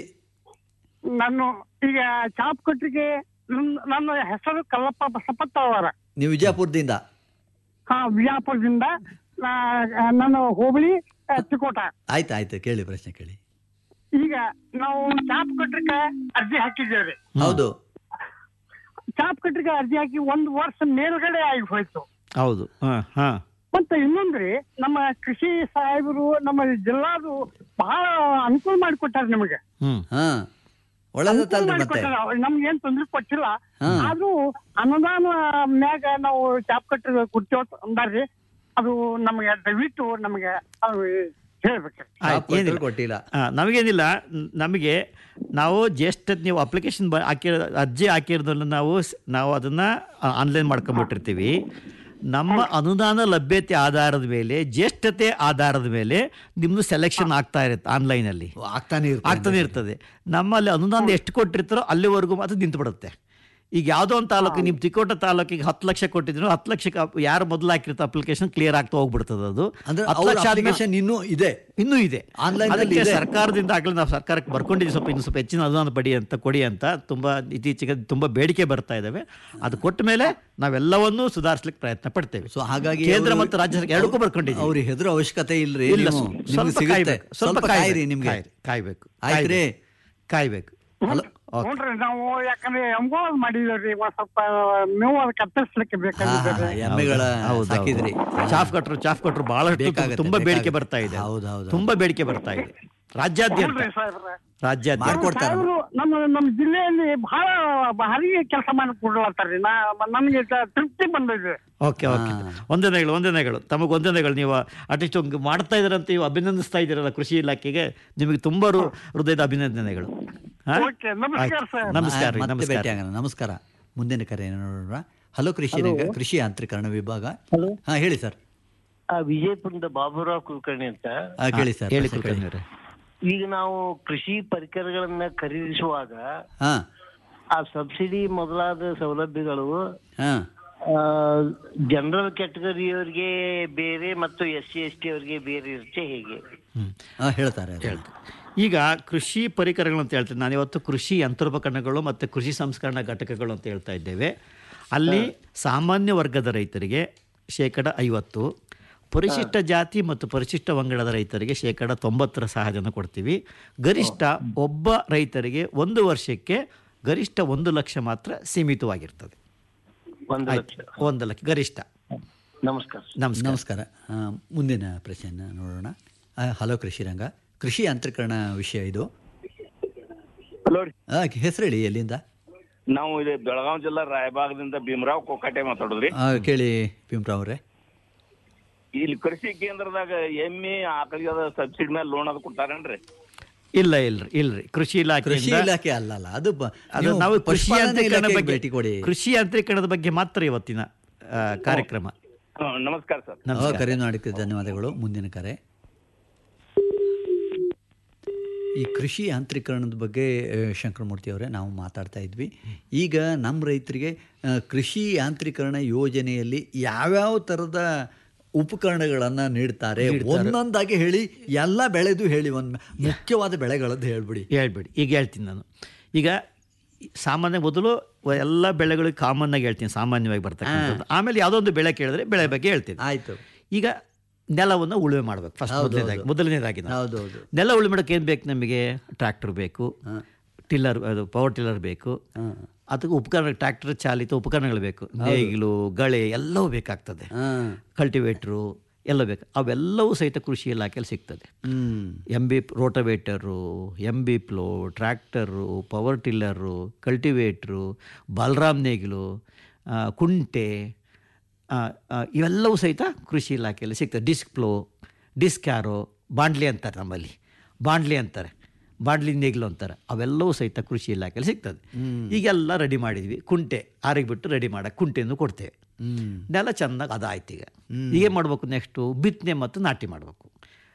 ನಾನು ಈಗ ಚಾಪ್ ಕೊಟ್ರಿಗೆ ನನ್ನ ನನ್ನ ಹೆಸರು ಕಲ್ಲಪ್ಪ ಬಸಪ್ಪತ್ತ ಅವರ ನೀವು ವಿಜಯಪುರದಿಂದ ಹಾ ವಿಜಯಪುರದಿಂದ ನಾ- ನಾನು ಹೋಬಳಿ ಆ, ಚಿಕ್ಕೋಟ ಆಯ್ತು ಆಯ್ತು ಕೇಳಿ ಪ್ರಶ್ನೆ ಕೇಳಿ ಈಗ ನಾವು ಚಾಪ್ ಕಟ್ರಿಕೆ ಅರ್ಜಿ ಹಾಕಿದ್ದೇವೆ ಹೌದು ಚಾಪ್ ಕಟ್ರಿಕೆ ಅರ್ಜಿ ಹಾಕಿ ಒಂದು ವರ್ಷ ಮೇಲ್ಗಡೆ ಆಗಿ ಹೋಯ್ತು ಹೌದು ಹಾಂ ಹಾಂ ಮತ್ತೆ ಇನ್ನೊಂದ್ರಿ ನಮ್ಮ ಕೃಷಿ ಸಾಹೇಬರು ನಮ್ಮ ಜಿಲ್ಲಾದು ಬಹಳ ಅನುಕೂಲ ಮಾಡಿಕೊಟ್ಟಾರ ನಿಮಗೆ ಹ್ಞೂ ಹಾ ಒಳ್ಳೇದತ್ತಲ್ರಿ ಮತ್ತೆ ಮಾಡಿಕೊಟ್ಟಾರ ನಮ್ಗೆ ಏನ್ ತೊಂದ್ರೆ ಕೊಟ್ಟಿಲ್ಲ ಹಾ. ಆದ್ರೂ ಅನುದಾನ ಮ್ಯಾಗ ನಾವು ಚಾಪ್ ಕಟ್ಟಿ ಕೊಡ್ತೇವ ಅಂದಾರ್ರಿ ಅದು ನಮಗೆ ದಯವಿಟ್ಟು ನಮಗೆ ಅದು ಹೇಳ್ಬೇಕ್ರಿ ಆಯ್ತು ಕೊಟ್ಟರು ಏನಿಲ್ಲ ಕೊಟ್ಟಿಲ್ಲ ಆ, ನಮಗೇನಿಲ್ಲ ನ್- ನಮಗೆ ನಾವು ಜಸ್ಟ್ ನೀವು ಅಪ್ಲಿಕೇಶನ್ ಬ ಹಾಕಿರೋ ಅರ್ಜಿ ಹಾಕಿರೋದನ್ನು ನಾವು ಸ್- ನಾವು ಅದನ್ನು ಆನ್ಲೈನ್ ಮಾಡ್ಕೊಂಬಿಟ್ಟಿರ್ತೀವಿ ನಮ್ಮ ಅನುದಾನ ಲಭ್ಯತೆ ಆಧಾರದ ಮೇಲೆ ಜ್ಯೇಷ್ಠತೆ ಆಧಾರದ ಮೇಲೆ ನಿಮ್ಮದು ಸೆಲೆಕ್ಷನ್ ಆಗ್ತಾ ಇರುತ್ತೆ ಆನ್ಲೈನಲ್ಲಿ ಆಗ್ತಾನೆ ಇರ್ತದೆ. ಆಗ್ತಾನೆ ಇರ್ತದೆ ನಮ್ಮಲ್ಲಿ ಅನುದಾನ ಎಷ್ಟು ಕೊಟ್ಟಿರ್ತಾರೋ ಅಲ್ಲಿವರೆಗೂ ಮಾತ್ರ ನಿಂತು ಬಿಡುತ್ತೆ ಈಗ ಯಾವುದೋ ಒಂದು ತಾಲೂಕು ನಿಮ್ಮ ತಿಕೋಟ ತಾಲೂಕಿಗೆ ಹತ್ತು ಲಕ್ಷ ಕೊಟ್ಟಿದ್ರು ಹತ್ತು ಲಕ್ಷಕ್ಕೆ ಅಪ್- ಯಾರು ಮೊದಲು ಹಾಕಿರ್ತ ಅಪ್ಲಿಕೇಶನ್ ಕ್ಲಿಯರ್ ಆಗ್ತಾ ಹೋಗ್ಬಿಡ್ತದೆ ಅದು ಅಂದ್ರೆ ಹತ್ತು ಅವ್ರ ಲಕ್ಷ ಆದ್ಮೇಲೆ- ಅಪ್ಲಿಕೇಶನ್ ಇನ್ನೂ ಇದೆ ಇನ್ನೂ ಇದೆ Online ನಲ್ಲಿ ಅದಕ್ಕೆ ಇದೆ. ಸರ್ಕಾರದಿಂದ ಆಗಲೇ ನಾವು ಸರ್ಕಾರಕ್ಕೆ ಬರ್ಕೊಂಡಿದ್ದೀವಿ ಸ್ವಲ್ಪ ಇನ್ನು ಸ್ವಲ್ಪ ಹೆಚ್ಚಿನ ಅನುದಾನ ಪಡಿ ಅಂತ ಕೊಡಿ ಅಂತ ತುಂಬ ಇತ್ತೀಚೆಗೆ ತುಂಬ ಬೇಡಿಕೆ ಬರ್ತಾ ಇದ್ದಾವೆ ಅದು ಕೊಟ್ಟ ಮೇಲೆ ನಾವೆಲ್ಲವನ್ನೂ ಸುಧಾರಿಸ್ಲಿಕ್ಕೆ ಪ್ರಯತ್ನ ಪಡ್ತೇವೆ ಸೊ ಹಾಗಾಗಿ ಕೇಂದ್ರ ಅವ್ರು- ಮತ್ತು ರಾಜ್ಯ ಸರ್ಕಾರ ಎರಡಕ್ಕೂ ಬರ್ಕೊಂಡಿದ್ದೀವಿ ಅವ್ರಿಗೆ ಹೆದರೋ ಅವಶ್ಯಕತೆ ಇಲ್ರಿ ಇಲ್ಲ ನೀವು- ಸ್ವಲ್ಪ ನಿಮ್ಗೆ ಸಿಗುತ್ತೆ ಕಾಯ್ಬೇಕು, ಸ್ವಲ್ಪ ಕಾಯಿರಿ ನಿಮ್ಗೆ ಕಾಯ್ರಿ, ಕಾಯ್ಬೇಕು ಆಯ್ತ್ರಿ ಕಾಯ್ಬೇಕು ಹಲೋ ಓಕೆ. ನೋಡ್ರಿ ನಾವು ಯಾಕಂದ್ರೆ ಎಂಗೋಳ್ ಮಾಡಿದೇವ್ರಿ ಒಂದ್ ಸ್ವಲ್ಪ ಮೇವು ಅದು ಕತ್ತರಿಸ್ಲಿಕ್ಕೆ ಹಾ, ಬೇಕಾಗಿದ್ದೇವೆ ಹಾ, ಎಮ್ಮೆಗಳ ಹೌದು, ಹೌದು. ಸಾಕಿದ್ರಿ ಚಾಫ್ ಕಟ್ರು ಚಾಫ್ ಕಟ್ರು ಬಹಳಷ್ಟು ಬೇಕಾಗತ್ತೆ, ತುಂಬಾ ಬೇಡಿಕೆ ಬೇಕಾಗತ್ತೆ. ಬರ್ತಾ ಇದೆ ಹೌದು, ಹೌದು. ತುಂಬಾ ಬೇಡಿಕೆ ಬರ್ತಾ ಇದೆ ರಾಜ್ಯಾದ್ಯಂತ ನೋಡ್ರಿ ಸಾಹೇಬ್ರೆ ರಾಜ್ಯಾದ್ಯಂತ ಮಾಡ್ಕೊಡ್ತಾರೆ ಸಾಹೇಬ್ರು ನಮ್ಮ ನಮ್ಮ ಜಿಲ್ಲೆಯಲ್ಲಿ ಬಹಳ ಭಾರಿ ಕೆಲಸ ಮಾಡಿ ಕೊಡ್ಲತ್ತಾರ್ರಿ ನಾ ನಮಗೆ ತ- ತೃಪ್ತಿ ಬಂದಿದೆ ಓಕೆ ಓಕೆ ವಂದನೆಗಳು ವಂದನೆಗಳು ತಮಗೆ ವಂದನೆಗಳು ನೀವು ಅಟ್ಲೀಸ್ಟ್ ಒಂದು ಮಾಡ್ತಾ ಇದ್ದೀರಂತ ನೀವು ಅಭಿನಂದಿಸ್ತಾ ಇದ್ದೀರಲ್ಲ ಕೃಷಿ ಇಲಾಖೆಗೆ ನಿಮಗೆ ತುಂಬ ಹೃ- ಹೃದಯದ ಅಭಿನಂದನೆಗಳು ಹಾ? ಓಕೆ, ನಮಸ್ಕಾರ ಆಯ್ತು. ಸರ್. ನಮಸ್ಕಾರ ರೀ, ಮತ್ತೆ ನಮಸ್ಕಾರ ಭೇಟಿಯಾಗೋಣ ನಮಸ್ಕಾರ ಮುಂದಿನ ಕರೆಯನ್ನು ನೋಡೋಣ ಹಲೋ ಕೃಷಿ ರಂಗ ಕೃಷಿ ಯಾಂತ್ರೀಕರಣ ವಿಭಾಗ ಹಾ ಹೇಳಿ ಸರ್ ಆ ವಿಜಯಪುರದ ಬಾಬುರಾವ್ ಕುಲಕರ್ಣಿ ಅಂತ ಹಾ, ಕೇಳಿ ಸರ್ ಹೇಳಿ ಪ್ರಶ್ನೆ ಕೇಳಿ. ಕುಲಕರ್ಣಿ ಅವರೇ. ಈಗ ನಾವು ಕೃಷಿ ಪರಿಕರಗಳನ್ನ ಖರೀದಿಸುವಾಗ ಹಾ ಆ ಸಬ್ಸಿಡಿ ಮೊದಲಾದ ಸೌಲಭ್ಯಗಳು ಹಾ ಜನರಲ್ ಕ್ಯಾಟಗರಿಯವರಿಗೆ ಬೇರೆ ಮತ್ತು ಎಸ್ ಸಿ ಎಸ್ ಟಿ ಅವರಿಗೆ ಬೇರೆ ಇರುತ್ತೆ ಹೇಗೆ ಹಾ, ಹೇಳ್ತಾರೆ ಅದು. ಈಗ ಕೃಷಿ ಪರಿಕರಗಳು ಅಂತ ಹೇಳ್ತೀನಿ ನಾನು ಇವತ್ತು ಕೃಷಿ ಯಂತ್ರೋಪಕರಣಗಳು ಮತ್ತು ಕೃಷಿ ಸಂಸ್ಕರಣಾ ಘಟಕಗಳು ಅಂತ ಹೇಳ್ತಾ ಇದ್ದೇವೆ ಅಲ್ಲಿ ಸಾಮಾನ್ಯ ವರ್ಗದ ರೈತರಿಗೆ ಶೇಕಡ ಐವತ್ತು ಪರಿಶಿಷ್ಟ ಜಾತಿ ಮತ್ತು ಪರಿಶಿಷ್ಟ ಪಂಗಡದ ರೈತರಿಗೆ ಶೇಕಡ ತೊಂಬತ್ತರ ಸಹಾಯಧನ ಕೊಡ್ತೀವಿ ಗರಿಷ್ಠ ಒಬ್ಬ ರೈತರಿಗೆ ಒಂದು ವರ್ಷಕ್ಕೆ ಗರಿಷ್ಠ ಒಂದು ಲಕ್ಷ ಮಾತ್ರ ಸೀಮಿತವಾಗಿರ್ತದೆ ಒಂದು ಆಯ್ತು ಲಕ್ಷ ಒಂದು ಲಕ್ಷ ಗರಿಷ್ಠ ನಮಸ್ಕಾರ ನಮಸ್ಕಾರ ನಮಸ್ಕಾರ ಆ, ಮುಂದಿನ ಪ್ರಶ್ನೆಯನ್ನು ನೋಡೋಣ ಆ, ಹಲೋ ಕೃಷಿ ರಂಗ ಕೃಷಿ ಯಂತ್ರೀಕರಣ ವಿಷಯ ಇದು ಹಲೋ ರೀ ಆ, ಹೆಸರು ಹೇಳಿ ಎಲ್ಲಿಂದ ನಾವು ಇದು ಬೆಳಗಾವಿ ಜಿಲ್ಲಾ ರಾಯಬಾಗದಿಂದ ಭೀಮರಾವ್ ಕೊಕ್ಕಟೆ ಮಾತಾಡೋದ್ರಿ ಆ, ಕೇಳಿ ಭೀಮ್ರಾವ್ ಅವರೇ ಇಲ್ಲಿ ಕೃಷಿ ಕೇಂದ್ರದಾಗ ಎಮ್ಮಿ ಆಕಳಿಗೆ ಸಬ್ಸಿಡಿ ಮೇಲೆ ಲೋನ್ ಅದು ಕೊಡ್ತಾರೇನ್ರಿ ಇಲ್ಲ ಇಲ್ರಿ ಇಲ್ರಿ ಕೃಷಿ ಇಲಾಖೆ ಕೃಷಿ ಇಲಾಖೆ ಅಲ್ಲಲ್ಲ ಅದು ಬ- ಅದು ನೀವು ನಾವು ಕೃಷಿ ಪಶುಪಾಲನಾ ಯಾಂತ್ರೀಕರಣ ಇಲಾಖೆಗೆ ಬಗ್ಗೆ ಭೇಟಿ ಕೊಡಿ ಕೃಷಿ ಯಾಂತ್ರೀಕರಣದ ಬಗ್ಗೆ ಮಾತ್ರ ಇವತ್ತಿನ ಆ, ಕಾರ್ಯಕ್ರಮ ಹ್ಮ್, ನಮಸ್ಕಾರ ಸರ್ ಆ, ನಮಸ್ಕಾರ ಕರೆ ಮಾಡೋಕ್ಕೆ ಧನ್ಯವಾದಗಳು ಮುಂದಿನ ಕರೆ ಈ ಕೃಷಿ ಯಾಂತ್ರೀಕರಣದ ಬಗ್ಗೆ ಆ, ಶಂಕರಮೂರ್ತಿ ಅವರೇ ನಾವು ಮಾತಾಡ್ತಾ ಇದ್ವಿ ಈಗ ನಮ್ಮ ರೈತರಿಗೆ ಆ, ಕೃಷಿ ಯಾಂತ್ರೀಕರಣ ಯೋಜನೆಯಲ್ಲಿ ಯಾವ್ಯಾವ ಥರದ ಉಪಕರಣಗಳನ್ನು ನೀಡ್ತಾರೆ ಒಂದೊಂದಾಗಿ ಹೇಳಿ ಎಲ್ಲ ಬೆಳೆದು ಹೇಳಿ ಒಂದು ಮುಖ್ಯವಾದ ಬೆಳೆಗಳದ್ದು ಹೇಳ್ಬಿಡಿ ಹೇಳ್ಬೇಡಿ ಈಗ ಹೇಳ್ತೀನಿ ನಾನು ಈಗ ಸಾಮಾನ್ಯ ಮೊದಲು ಎಲ್ಲ ಬೆಳೆಗಳಿಗೆ ಕಾಮನ್ ಆಗಿ ಹೇಳ್ತೀನಿ ಸಾಮಾನ್ಯವಾಗಿ ಬರ್ತಕ್ಕಂಥದ್ದು ಆಮೇಲೆ ಯಾವುದೋ ಒಂದು ಬೆಳೆ ಕೇಳಿದ್ರೆ ಬೆಳೆ ಬಗ್ಗೆ ಹೇಳ್ತೀನಿ ಆಯಿತು ಈಗ ನೆಲವನ್ನು ಉಳುಮೆ ಮಾಡಬೇಕು ಫಸ್ಟ್ ಹೌದು, ಮೊದಲನೇದಾಗಿ ಹೌದು. ಮೊದಲನೇದಾಗಿ ನಾವು. ಹೌದು ಹೌದು ನೆಲ ಉಳುಮೆ ಮಾಡೋಕೆ ಏನು ಬೇಕು ನಮಗೆ ಟ್ರ್ಯಾಕ್ಟರ್ ಬೇಕು ಟಿಲ್ಲರ್ ಅದು ಪವರ್ ಟಿಲ್ಲರ್ ಬೇಕು ಅದಕ್ಕೆ ಉಪಕರಣ ಟ್ರ್ಯಾಕ್ಟರ್ ಚಾಲಿತ ಉಪಕರಣಗಳು ಬೇಕು ನೇಗಿಲು ಗಳೆ ಎಲ್ಲವೂ ಬೇಕಾಗ್ತದೆ ಹಾಂ ಕಲ್ಟಿವೇಟ್ರು ಎಲ್ಲ ಬೇಕು ಅವೆಲ್ಲವೂ ಸಹಿತ ಕೃಷಿ ಇಲಾಖೆಯಲ್ಲಿ ಸಿಗ್ತದೆ ಹ್ಞೂ M B rotavator M B plough tractor power tiller cultivator Balram ನೇಗಿಲು ಆ, ಕುಂಟೆ ಆ, ಆ, ಇವೆಲ್ಲವೂ ಸಹಿತ ಕೃಷಿ ಇಲಾಖೆಯಲ್ಲಿ ಸಿಗ್ತದೆ ಡಿಸ್ಕ್ ಪ್ಲೋ ಡಿಸ್ಕ್ ಯಾರೋ ಬಾಂಡ್ಲಿ ಅಂತಾರೆ ನಮ್ಮಲ್ಲಿ ಬಾಂಡ್ಲಿ ಅಂತಾರೆ ಬಾಂಡ್ಲಿ ನೇಗಿಲು ಅಂತಾರೆ ಅವೆಲ್ಲವೂ ಸಹಿತ ಕೃಷಿ ಇಲಾಖೆಯಲ್ಲಿ ಸಿಗ್ತದೆ ಈಗೆಲ್ಲ ರೆಡಿ ಮಾಡಿದ್ವಿ ಕುಂಟೆ ಆರಿಗೆ ಬಿಟ್ಟು ರೆಡಿ ಮಾಡಕ್ಕೆ ಕುಂಟೆಯನ್ನು ಕೊಡ್ತೇವೆ ನೆಲ ಚೆನ್ನಾಗಿ ಅದಾಯ್ತು ಈಗ ಈಗ ಏನು ಮಾಡಬೇಕು ನೆಕ್ಸ್ಟು ಬಿತ್ತನೆ ಮತ್ತು ನಾಟಿ ಮಾಡಬೇಕು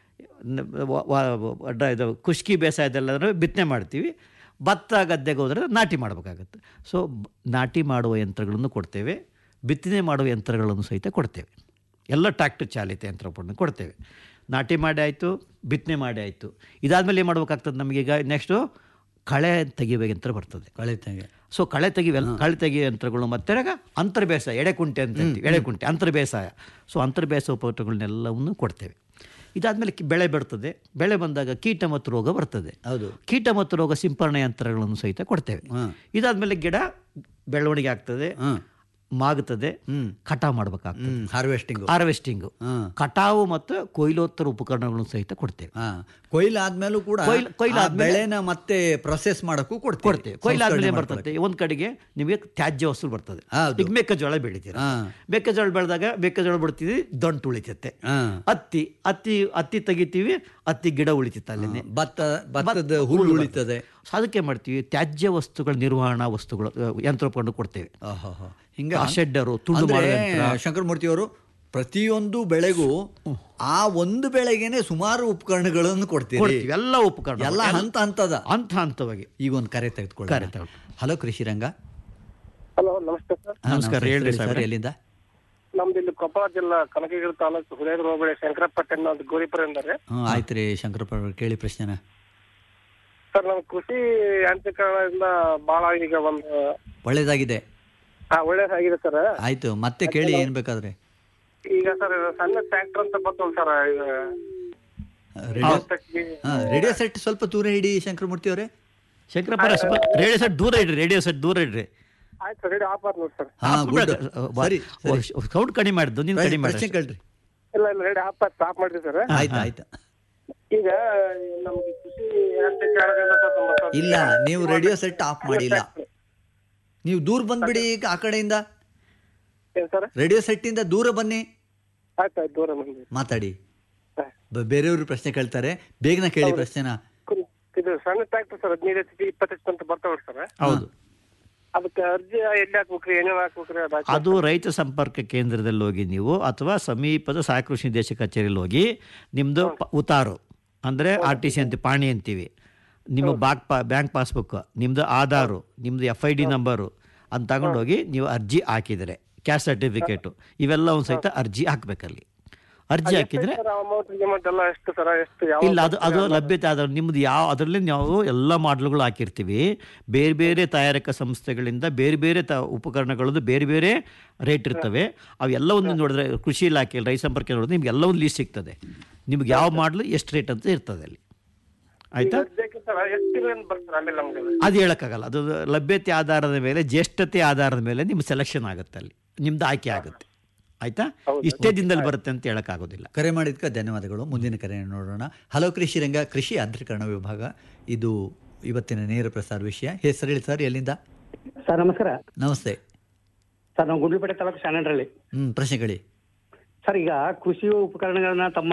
ಇದು ಖುಷ್ಕಿ ಬೇಸಾಯದಲ್ಲಾದ್ರೆ ಬಿತ್ತನೆ ಮಾಡ್ತೀವಿ ಭತ್ತ ಗದ್ದೆಗೆ ಹೋದರೆ ನಾಟಿ ಮಾಡಬೇಕಾಗತ್ತೆ ಸೊ ಬ- ನಾಟಿ ಮಾಡುವ ಯಂತ್ರಗಳನ್ನು ಕೊಡ್ತೇವೆ ಬಿತ್ತನೆ ಮಾಡುವ ಯಂತ್ರಗಳನ್ನು ಸಹಿತ ಕೊಡ್ತೇವೆ ಎಲ್ಲ ಟ್ರ್ಯಾಕ್ಟರ್ ಚಾಲಿತ ಯಂತ್ರಗಳನ್ನು ಕೊಡ್ತೇವೆ ನಾಟಿ ಮಾಡಿ ಆಯಿತು ಬಿತ್ತನೆ ಮಾಡಿ ಆಯಿತು ಇದಾದಮೇಲೆ ಏನು ಮಾಡ್ಬೇಕಾಗ್ತದೆ ನಮಗೀಗ ನೆಕ್ಸ್ಟು ಕಳೆ ತೆಗಿಯುವ ಯಂತ್ರ ಬರ್ತದೆ ಕಳೆ ತೆಗೆ ಸೊ ಕಳೆ ತೆಗಿವೆಲ್ಲ ಕಳೆ ತೆಗಿಯೋ ಯಂತ್ರಗಳು ಮತ್ತೆ ಅಂತರ್ ಬೇಸಾಯ ಎಡೆಕುಂಟೆ ಅಂತ ಅಂತೀವಿ ಎಡೆಕುಂಟೆ ಅಂತರ್ ಬೇಸಾಯ ಸೊ ಅಂತರ್ ಬೇಸಾಯ ಉಪಕರಣಗಳನ್ನೆಲ್ಲವನ್ನು ಕೊಡ್ತೇವೆ ಇದಾದಮೇಲೆ ಬೆಳೆ ಬರ್ತದೆ ಬೆಳೆ ಬಂದಾಗ ಕೀಟ ಮತ್ತು ರೋಗ ಬರ್ತದೆ ಹೌದು ಕೀಟ ಮತ್ತು ರೋಗ ಸಿಂಪರಣೆ ಯಂತ್ರಗಳನ್ನು ಸಹಿತ ಕೊಡ್ತೇವೆ ಹಾಂ ಇದಾದಮೇಲೆ ಗಿಡ ಬೆಳವಣಿಗೆ ಆಗ್ತದೆ ಹಾಂ ಮಾಗುತ್ತದೆ ಹ್ಞೂ ಕಟಾವು ಮಾಡಬೇಕಾಗ್ತದೆ ಹ್ಞೂ ಹಾರ್ವೆಸ್ಟಿಂಗು ಹಾರ್ವೆಸ್ಟಿಂಗು ಹಾಂ ಕಟಾವು ಮತ್ತು ಕೊಯ್ಲೋತ್ತರ ಉಪಕರಣಗಳನ್ನು ಸಹಿತ ಕೊಡ್ತೇವೆ ಹಾಂ ಕೊಯ್ಲು ಆದ್ಮೇಲೂ ಕೂಡ ಕೊಯ್ಲು- ಕೊಯ್ಲು ಆ ಆದ್ಮೇಲೆ- ಬೆಳೆನ ಮತ್ತೆ ಪ್ರೊಸೆಸ್ ಮಾಡಕ್ಕೂ ಕೊಡ್ತೇವೆ ಕೊಡ್ತೇವೆ ಕೊಯ್ಲು ಆದ್ಮೇಲೆ ಏನ್ ಸಂಸ್ಕರಣೆ ಬರ್ತದೆ ಒಂದು ಕಡೆಗೆ ನಿಮಗೆ ತ್ಯಾಜ್ಯ ವಸ್ತು ಬರ್ತದೆ ಹೌದು. ಈಗ ಮೆಕ್ಕೆಜೋಳ ಬೆಳಿತೀರ ಹಾ. ಮೆಕ್ಕೆಜೋಳ ಬೆಳೆದಾಗ ಮೆಕ್ಕೆಜೋಳ ಬಿಡ್ತೀವಿ ದಂಟು ಉಳಿತೈತೆ ಹಾಂ ಹತ್ತಿ ಹತ್ತಿ ಹತ್ತಿ ತೆಗಿತೀವಿ ಹತ್ತಿ ಗಿಡ ಉಳಿತೈತೆ ಅಲ್ಲಿನೇ ಭತ್ತ ಭತ್ತದ ಹುಲ್ಲು ಉಳಿತದೆ ಸೊ ಅದಕ್ಕೆ ಮಾಡ್ತೀವಿ ತ್ಯಾಜ್ಯ ವಸ್ತುಗಳ ನಿರ್ವಹಣಾ ವಸ್ತುಗಳು ಅಹ್, ಯಂತ್ರೋಪಕರಣ ಕೊಡ್ತೇವೆ ಆಹಾಹಾ. ಹಿಂಗ ಆ ಶೆಡ್ಡರು ತುಂಡು ಅಂದ್ರೆ ಮಾಡೋ ಯಂತ್ರ. ಶಂಕರಮೂರ್ತಿ ಅವರು ಪ್ರತಿಯೊಂದು ಬೆಳೆಗೂ ಆ ಒಂದು ಬೆಳೆಗೇನೆ ಸುಮಾರು ಉಪಕರಣಗಳನ್ನು ಕೊಡ್ತೀರಿ ಕೊಡ್ತೀವಿ ಎಲ್ಲ ಉಪಕರಣ ಎಲ್ಲ ಹಂತ ಹಂತದ ಹಂತ ಹಂತವಾಗಿ ಈಗ ಒಂದು ಕರೆ ತೆಗೆದುಕೊಳ್ಳಿ ಕರೆ ತಗೊಳ್ಳಿ. ಹಲೋ ಕೃಷಿ ರಂಗ ಹಲೋ ನಮಸ್ತೆ ಸರ್ ಹಾ, ನಮಸ್ಕಾರ, ನಮಸ್ತೆ. ಹೇಳ್ರಿ ಸರ್ ಸಾವ್ರೆ. ಎಲ್ಲಿಂದ ನಮ್ದು ಇಲ್ಲಿ ಕೊಪ್ಪಳ ಜಿಲ್ಲಾ ಕನಕಗಿರಿ ತಾಲೂಕು ಹುಲಿಯಾದ್ರ ಹೋಬಳಿ ಶಂಕರಪಟ್ಟೆ ಅನ್ನೋದು ಗೋರಿಪುರ ಎಂದರೆ ಹ್ಞೂ ಆಯ್ತು ರೀ ಶಂಕರಪ್ಪ ಅವ್ರು ಕೇಳಿ ಪ್ರಶ್ನೆನ ಸರ್ ನಮ್ಮ ಕೃಷಿ ಯಾಂತ್ರೀಕರಣದಿಂದ ಬಹಳ ಈಗ ಒಂದು ಒಳ್ಳೇದಾಗಿದೆ ಹಾ ಒಳ್ಳೇದಾಗಿದೆ ಸರ್ ಆಯ್ತು ಮತ್ತೆ ಕೇಳಿ ಏನ್ ಬೇಕಾದ್ರೆ ಈಗ ಸರ್ ಸಣ್ಣ ಟ್ರ್ಯಾಕ್ಟರ್ ಅಂತ ಬರ್ತಲ್ಲ ಸರ್ ರೇಡಿಯೋ ಹಾ ರೇಡಿಯೋ ಸೆಟ್ ಸ್ವಲ್ಪ ದೂರ ಹಿಡಿ ಶಂಕರಮೂರ್ತಿ ಅವರೇ ಶಂಕರಪ್ಪ ಸ್ವಲ್ಪ ರೇಡಿಯೋ ಸೆಟ್ ದೂರ ಇಡ್ರಿ ರೇಡಿಯೋ ಸೆಟ್ ದೂರ ಇಡ್ರಿ ಆಯ್ತು ಸರ್ ರೇಡಿಯೋ ಆಫ್ ಆದ್ ನೋಡಿ ಸರ್ ಹಾ ಗುಡ್ ಸರಿ ಸರಿ. ಸೌಂಡ್ ಕಡಿಮೆ ಮಾಡಿದ್ದು ನೀನು ಕಡಿಮೆ ಪ್ರಶ್ನೆ ಮಾಡಿ ಕೇಳ್ರಿ ಇಲ್ಲ ಇಲ್ಲ ರೇಡಿಯೋ ಆಫ್ ಆದ್ ಸ್ಟಾಪ್ ಮಾಡಿರಿ ಸರ್ ಆಯ್ತು ಆಯ್ತು ಈಗ ನಮ್ಗೆ ಕೃಷಿ ಯಾಂತ್ರೀಕರಣದಿಂದ ಸರ್ ನಮ್ಮ ಇಲ್ಲ ನೀವು ರೇಡಿಯೋ ಸೆಟ್ ಆಫ್ ಮಾಡಿಲ್ಲ ನೀವು ದೂರ ಬಂದ್ಬಿಡಿ ಈಗ ಆ ಕಡೆಯಿಂದ ಏನ್ ಸರ್ ರೇಡಿಯೋ ಸೆಟ್ಟಿಂದ ದೂರ ಬನ್ನಿ ಆಯ್ತು ಆಯ್ತು ದೂರ ಮಂದಿ ಮಾತಾಡಿ ಬ- ಬೇರೆಯವರು ಪ್ರಶ್ನೆ ಕೇಳ್ತಾರೆ ಬೇಗನೆ ಕೇಳಿ ಪ್ರಶ್ನೆನ ಇದು ಸಣ್ಣ ಟ್ರ್ಯಾಕ್ಟರ್ ಸರ್ ಹದಿನೈದು ಎಚ್ ಪಿ ಇಪ್ಪತ್ತು ಎಚ್ ಪಿ ಅಂತ ಬರ್ತಾವ ಸರ್ ಹೌದು ಅದಕ್ಕೆ ಅರ್ಜಿ ಎಲ್ಲಿ ಹಾಕ್ಬೇಕ್ರಿ ಏನೇನು ಹಾಕ್ಬೇಕ್ರಿ ಅದು ಹಾಕಿ ಅದು ರೈತ ಸಂಪರ್ಕ ಕೇಂದ್ರದಲ್ಲಿ ಹೋಗಿ ನೀವು ಅಥವಾ ಸಮೀಪದ ಸಹಾಯಕ ಕೃಷಿ ನಿರ್ದೇಶಕ ಕಚೇರಿಯಲ್ಲಿ ಹೋಗಿ ನಿಮ್ಮದು ಉತಾರು ಅಂದರೆ ಆರ್ ಟಿ ಸಿ ಅಂತ ಪಾಣಿ ಅಂತೀವಿ ನಿಮ್ಮ ಬಾಕ್ ಪಾ ಬ್ಯಾಂಕ್ ಪಾಸ್ಬುಕ್ ನಿಮ್ಮದು ಆಧಾರು ನಿಮ್ಮದು ಎಫ್ ಐ ಡಿ ನಂಬರು ಅಂತ ತಗೊಂಡೋಗಿ ನೀವು ಅರ್ಜಿ ಹಾಕಿದರೆ ಕ್ಯಾಸ್ಟ್ ಸರ್ಟಿಫಿಕೇಟು ಇವೆಲ್ಲವೂ ಸಹಿತ ಅರ್ಜಿ ಹಾಕಬೇಕಲ್ಲಿ ಅರ್ಜಿ ಹಾಕಿದರೆ ಅಮೌಂಟ್ ಗಿಮೌಂಟ್ ಎಲ್ಲ ಎಷ್ಟು ಸರ್ ಎಷ್ಟು ಯಾವ ಇಲ್ಲ ಅದು ಅದು ಲಭ್ಯತೆ ಆದ ನಿಮ್ಮದು ಯಾವ ಅದರಲ್ಲಿ ನಾವು ಎಲ್ಲ ಮಾಡಲ್ಗಳು ಹಾಕಿರ್ತೀವಿ ಬೇರೆ ಬೇರೆ ತಯಾರಕ ಸಂಸ್ಥೆಗಳಿಂದ ಬೇರೆ ಬೇರೆ ತ ಉಪಕರಣಗಳದ್ದು ಬೇರೆ ಬೇರೆ ರೇಟ್ ಇರ್ತವೆ ಅವೆಲ್ಲವನ್ನು ನೋಡಿದ್ರೆ ಕೃಷಿ ಇಲಾಖೆಯಲ್ಲಿ ರೈತ ಸಂಪರ್ಕ ನೋಡಿದ್ರೆ ನಿಮ್ಗೆ ಎಲ್ಲ ಒಂದು ಲೀಸ್ಟ್ ಸಿಗ್ತದೆ ನಿಮ್ಗೆ ಯಾವ ಮಾಡಲು ಎಷ್ಟು ರೇಟ್ ಅಂತ ಇರ್ತದೆ ಅಲ್ಲಿ ಆಯಿತಾ ಅರ್ಜಿಗೆ ಸರ್ ಎಷ್ಟು ತಿಂಗಳು ಬರ್ತಾರೆ ಆಮೇಲೆ ನಮ್ಗೆ ಅದು? ಅದು ಹೇಳೋಕ್ಕಾಗಲ್ಲ ಅದು ಲಭ್ಯತೆ ಆಧಾರದ ಮೇಲೆ ಜ್ಯೇಷ್ಠತೆ ಆಧಾರದ ಮೇಲೆ ನಿಮ್ಮ ಸೆಲೆಕ್ಷನ್ ಆಗುತ್ತೆ ಅಲ್ಲಿ ನಿಮ್ದು ಆಯ್ಕೆ ಆಗುತ್ತೆ ಆಯ್ತಾ ಇಷ್ಟೇ ದಿನದಲ್ಲಿ ಬರುತ್ತೆ ಅಂತ ಹೇಳೋಕ್ಕಾಗೋದಿಲ್ಲ ಕರೆ ಮಾಡಿದ್ಕೆ ಧನ್ಯವಾದಗಳು ಮುಂದಿನ ಕರೆಯನ್ನು ನೋಡೋಣ ಹಲೋ ಕೃಷಿ ರಂಗ ಕೃಷಿ ಯಾಂತ್ರೀಕರಣ ವಿಭಾಗ ಇದು ಇವತ್ತಿನ ನೇರ ಪ್ರಸಾರ ವಿಷಯ ಹೆಸರು ಹೇಳಿ ಸರ್ ಎಲ್ಲಿಂದ ಸರ್ ನಮಸ್ಕಾರ ನಮಸ್ತೆ ಸರ್ ನಾವು ಗುಂಡ್ಲುಪೇಟೆ ತಾಲೂಕು ಶಾನಹಳ್ಳಿ ಹ್ಮ್ ಪ್ರಶ್ನೆಗಳಿ ಸರ್ ಈಗ ಕೃಷಿ ಉಪಕರಣಗಳನ್ನ ತಮ್ಮ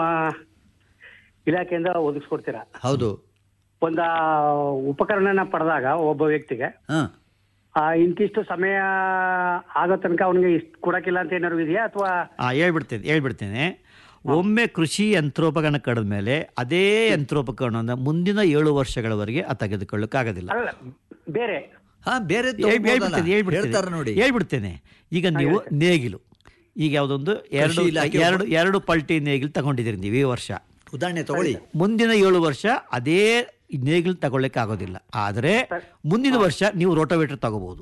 ಇಲಾಖೆಯಿಂದ ಒದಗಿಸ್ಕೊಡ್ತೀರಾ ಹೌದು ಒಂದ ಉಪಕರಣನ ಪಡೆದಾಗ ಒಬ್ಬ ವ್ಯಕ್ತಿಗೆ ಹಾ ಆ, ಇಂತಿಷ್ಟು ಸಮಯ ಆಗೋ ತನಕ ಅವನಿಗೆ ಇಷ್ಟು ಕೊಡಕ್ಕಿಲ್ಲ ಅಂತ ಏನಾದ್ರು ಇದೆಯಾ ಅಥವಾ ಆ, ಹೇಳ್ಬಿಡ್ತೇನೆ ಹೇಳ್ಬಿಡ್ತೇನೆ ಒಮ್ಮೆ ಕೃಷಿ ಯಂತ್ರೋಪಕರಣ ಕಳೆದ ಮೇಲೆ ಅದೇ ಯಂತ್ರೋಪಕರಣವನ್ನು ಮುಂದಿನ ಏಳು ವರ್ಷಗಳವರೆಗೆ ಆ ತೆಗೆದುಕೊಳ್ಳಕ್ಕಾಗೋದಿಲ್ಲ ಅಲ್ಲ ಬೇರೆ ಹಾ ಬೇರೆ ಹೇಳ್- ಹೇಳ್ಬಿಡ್ತೇನೆ, ಹೇಳ್ಬಿಡ್ತೇನೆ. ಹೇಳ್ತಾರೆ ನೋಡಿ ಹೇಳ್ಬಿಡ್ತೇನೆ ಈಗ ನೀವು ನೇಗಿಲು ಈಗ ಯಾವುದೊಂದು ಎರಡು ಕೃಷಿ ಇಲಾಖೆ ಎರಡು ಎರಡು ಪಲ್ಟಿ ನೇಗಿಲು ತಗೊಂಡಿದ್ದೀರಿ ನೀವು ಈ ವರ್ಷ ಉದಾಹರಣೆ ತಗೊಳ್ಳಿ ಮುಂದಿನ ಏಳು ವರ್ಷ ಅದೇ ನೇಗಿಲು ತಗೊಳ್ಳಿಕ್ಕೆ ಆಗೋದಿಲ್ಲ ಆದರೆ ಮುಂದಿನ ವರ್ಷ ನೀವು ರೋಟೋವೇಟರ್ ತಗೋಬಹುದು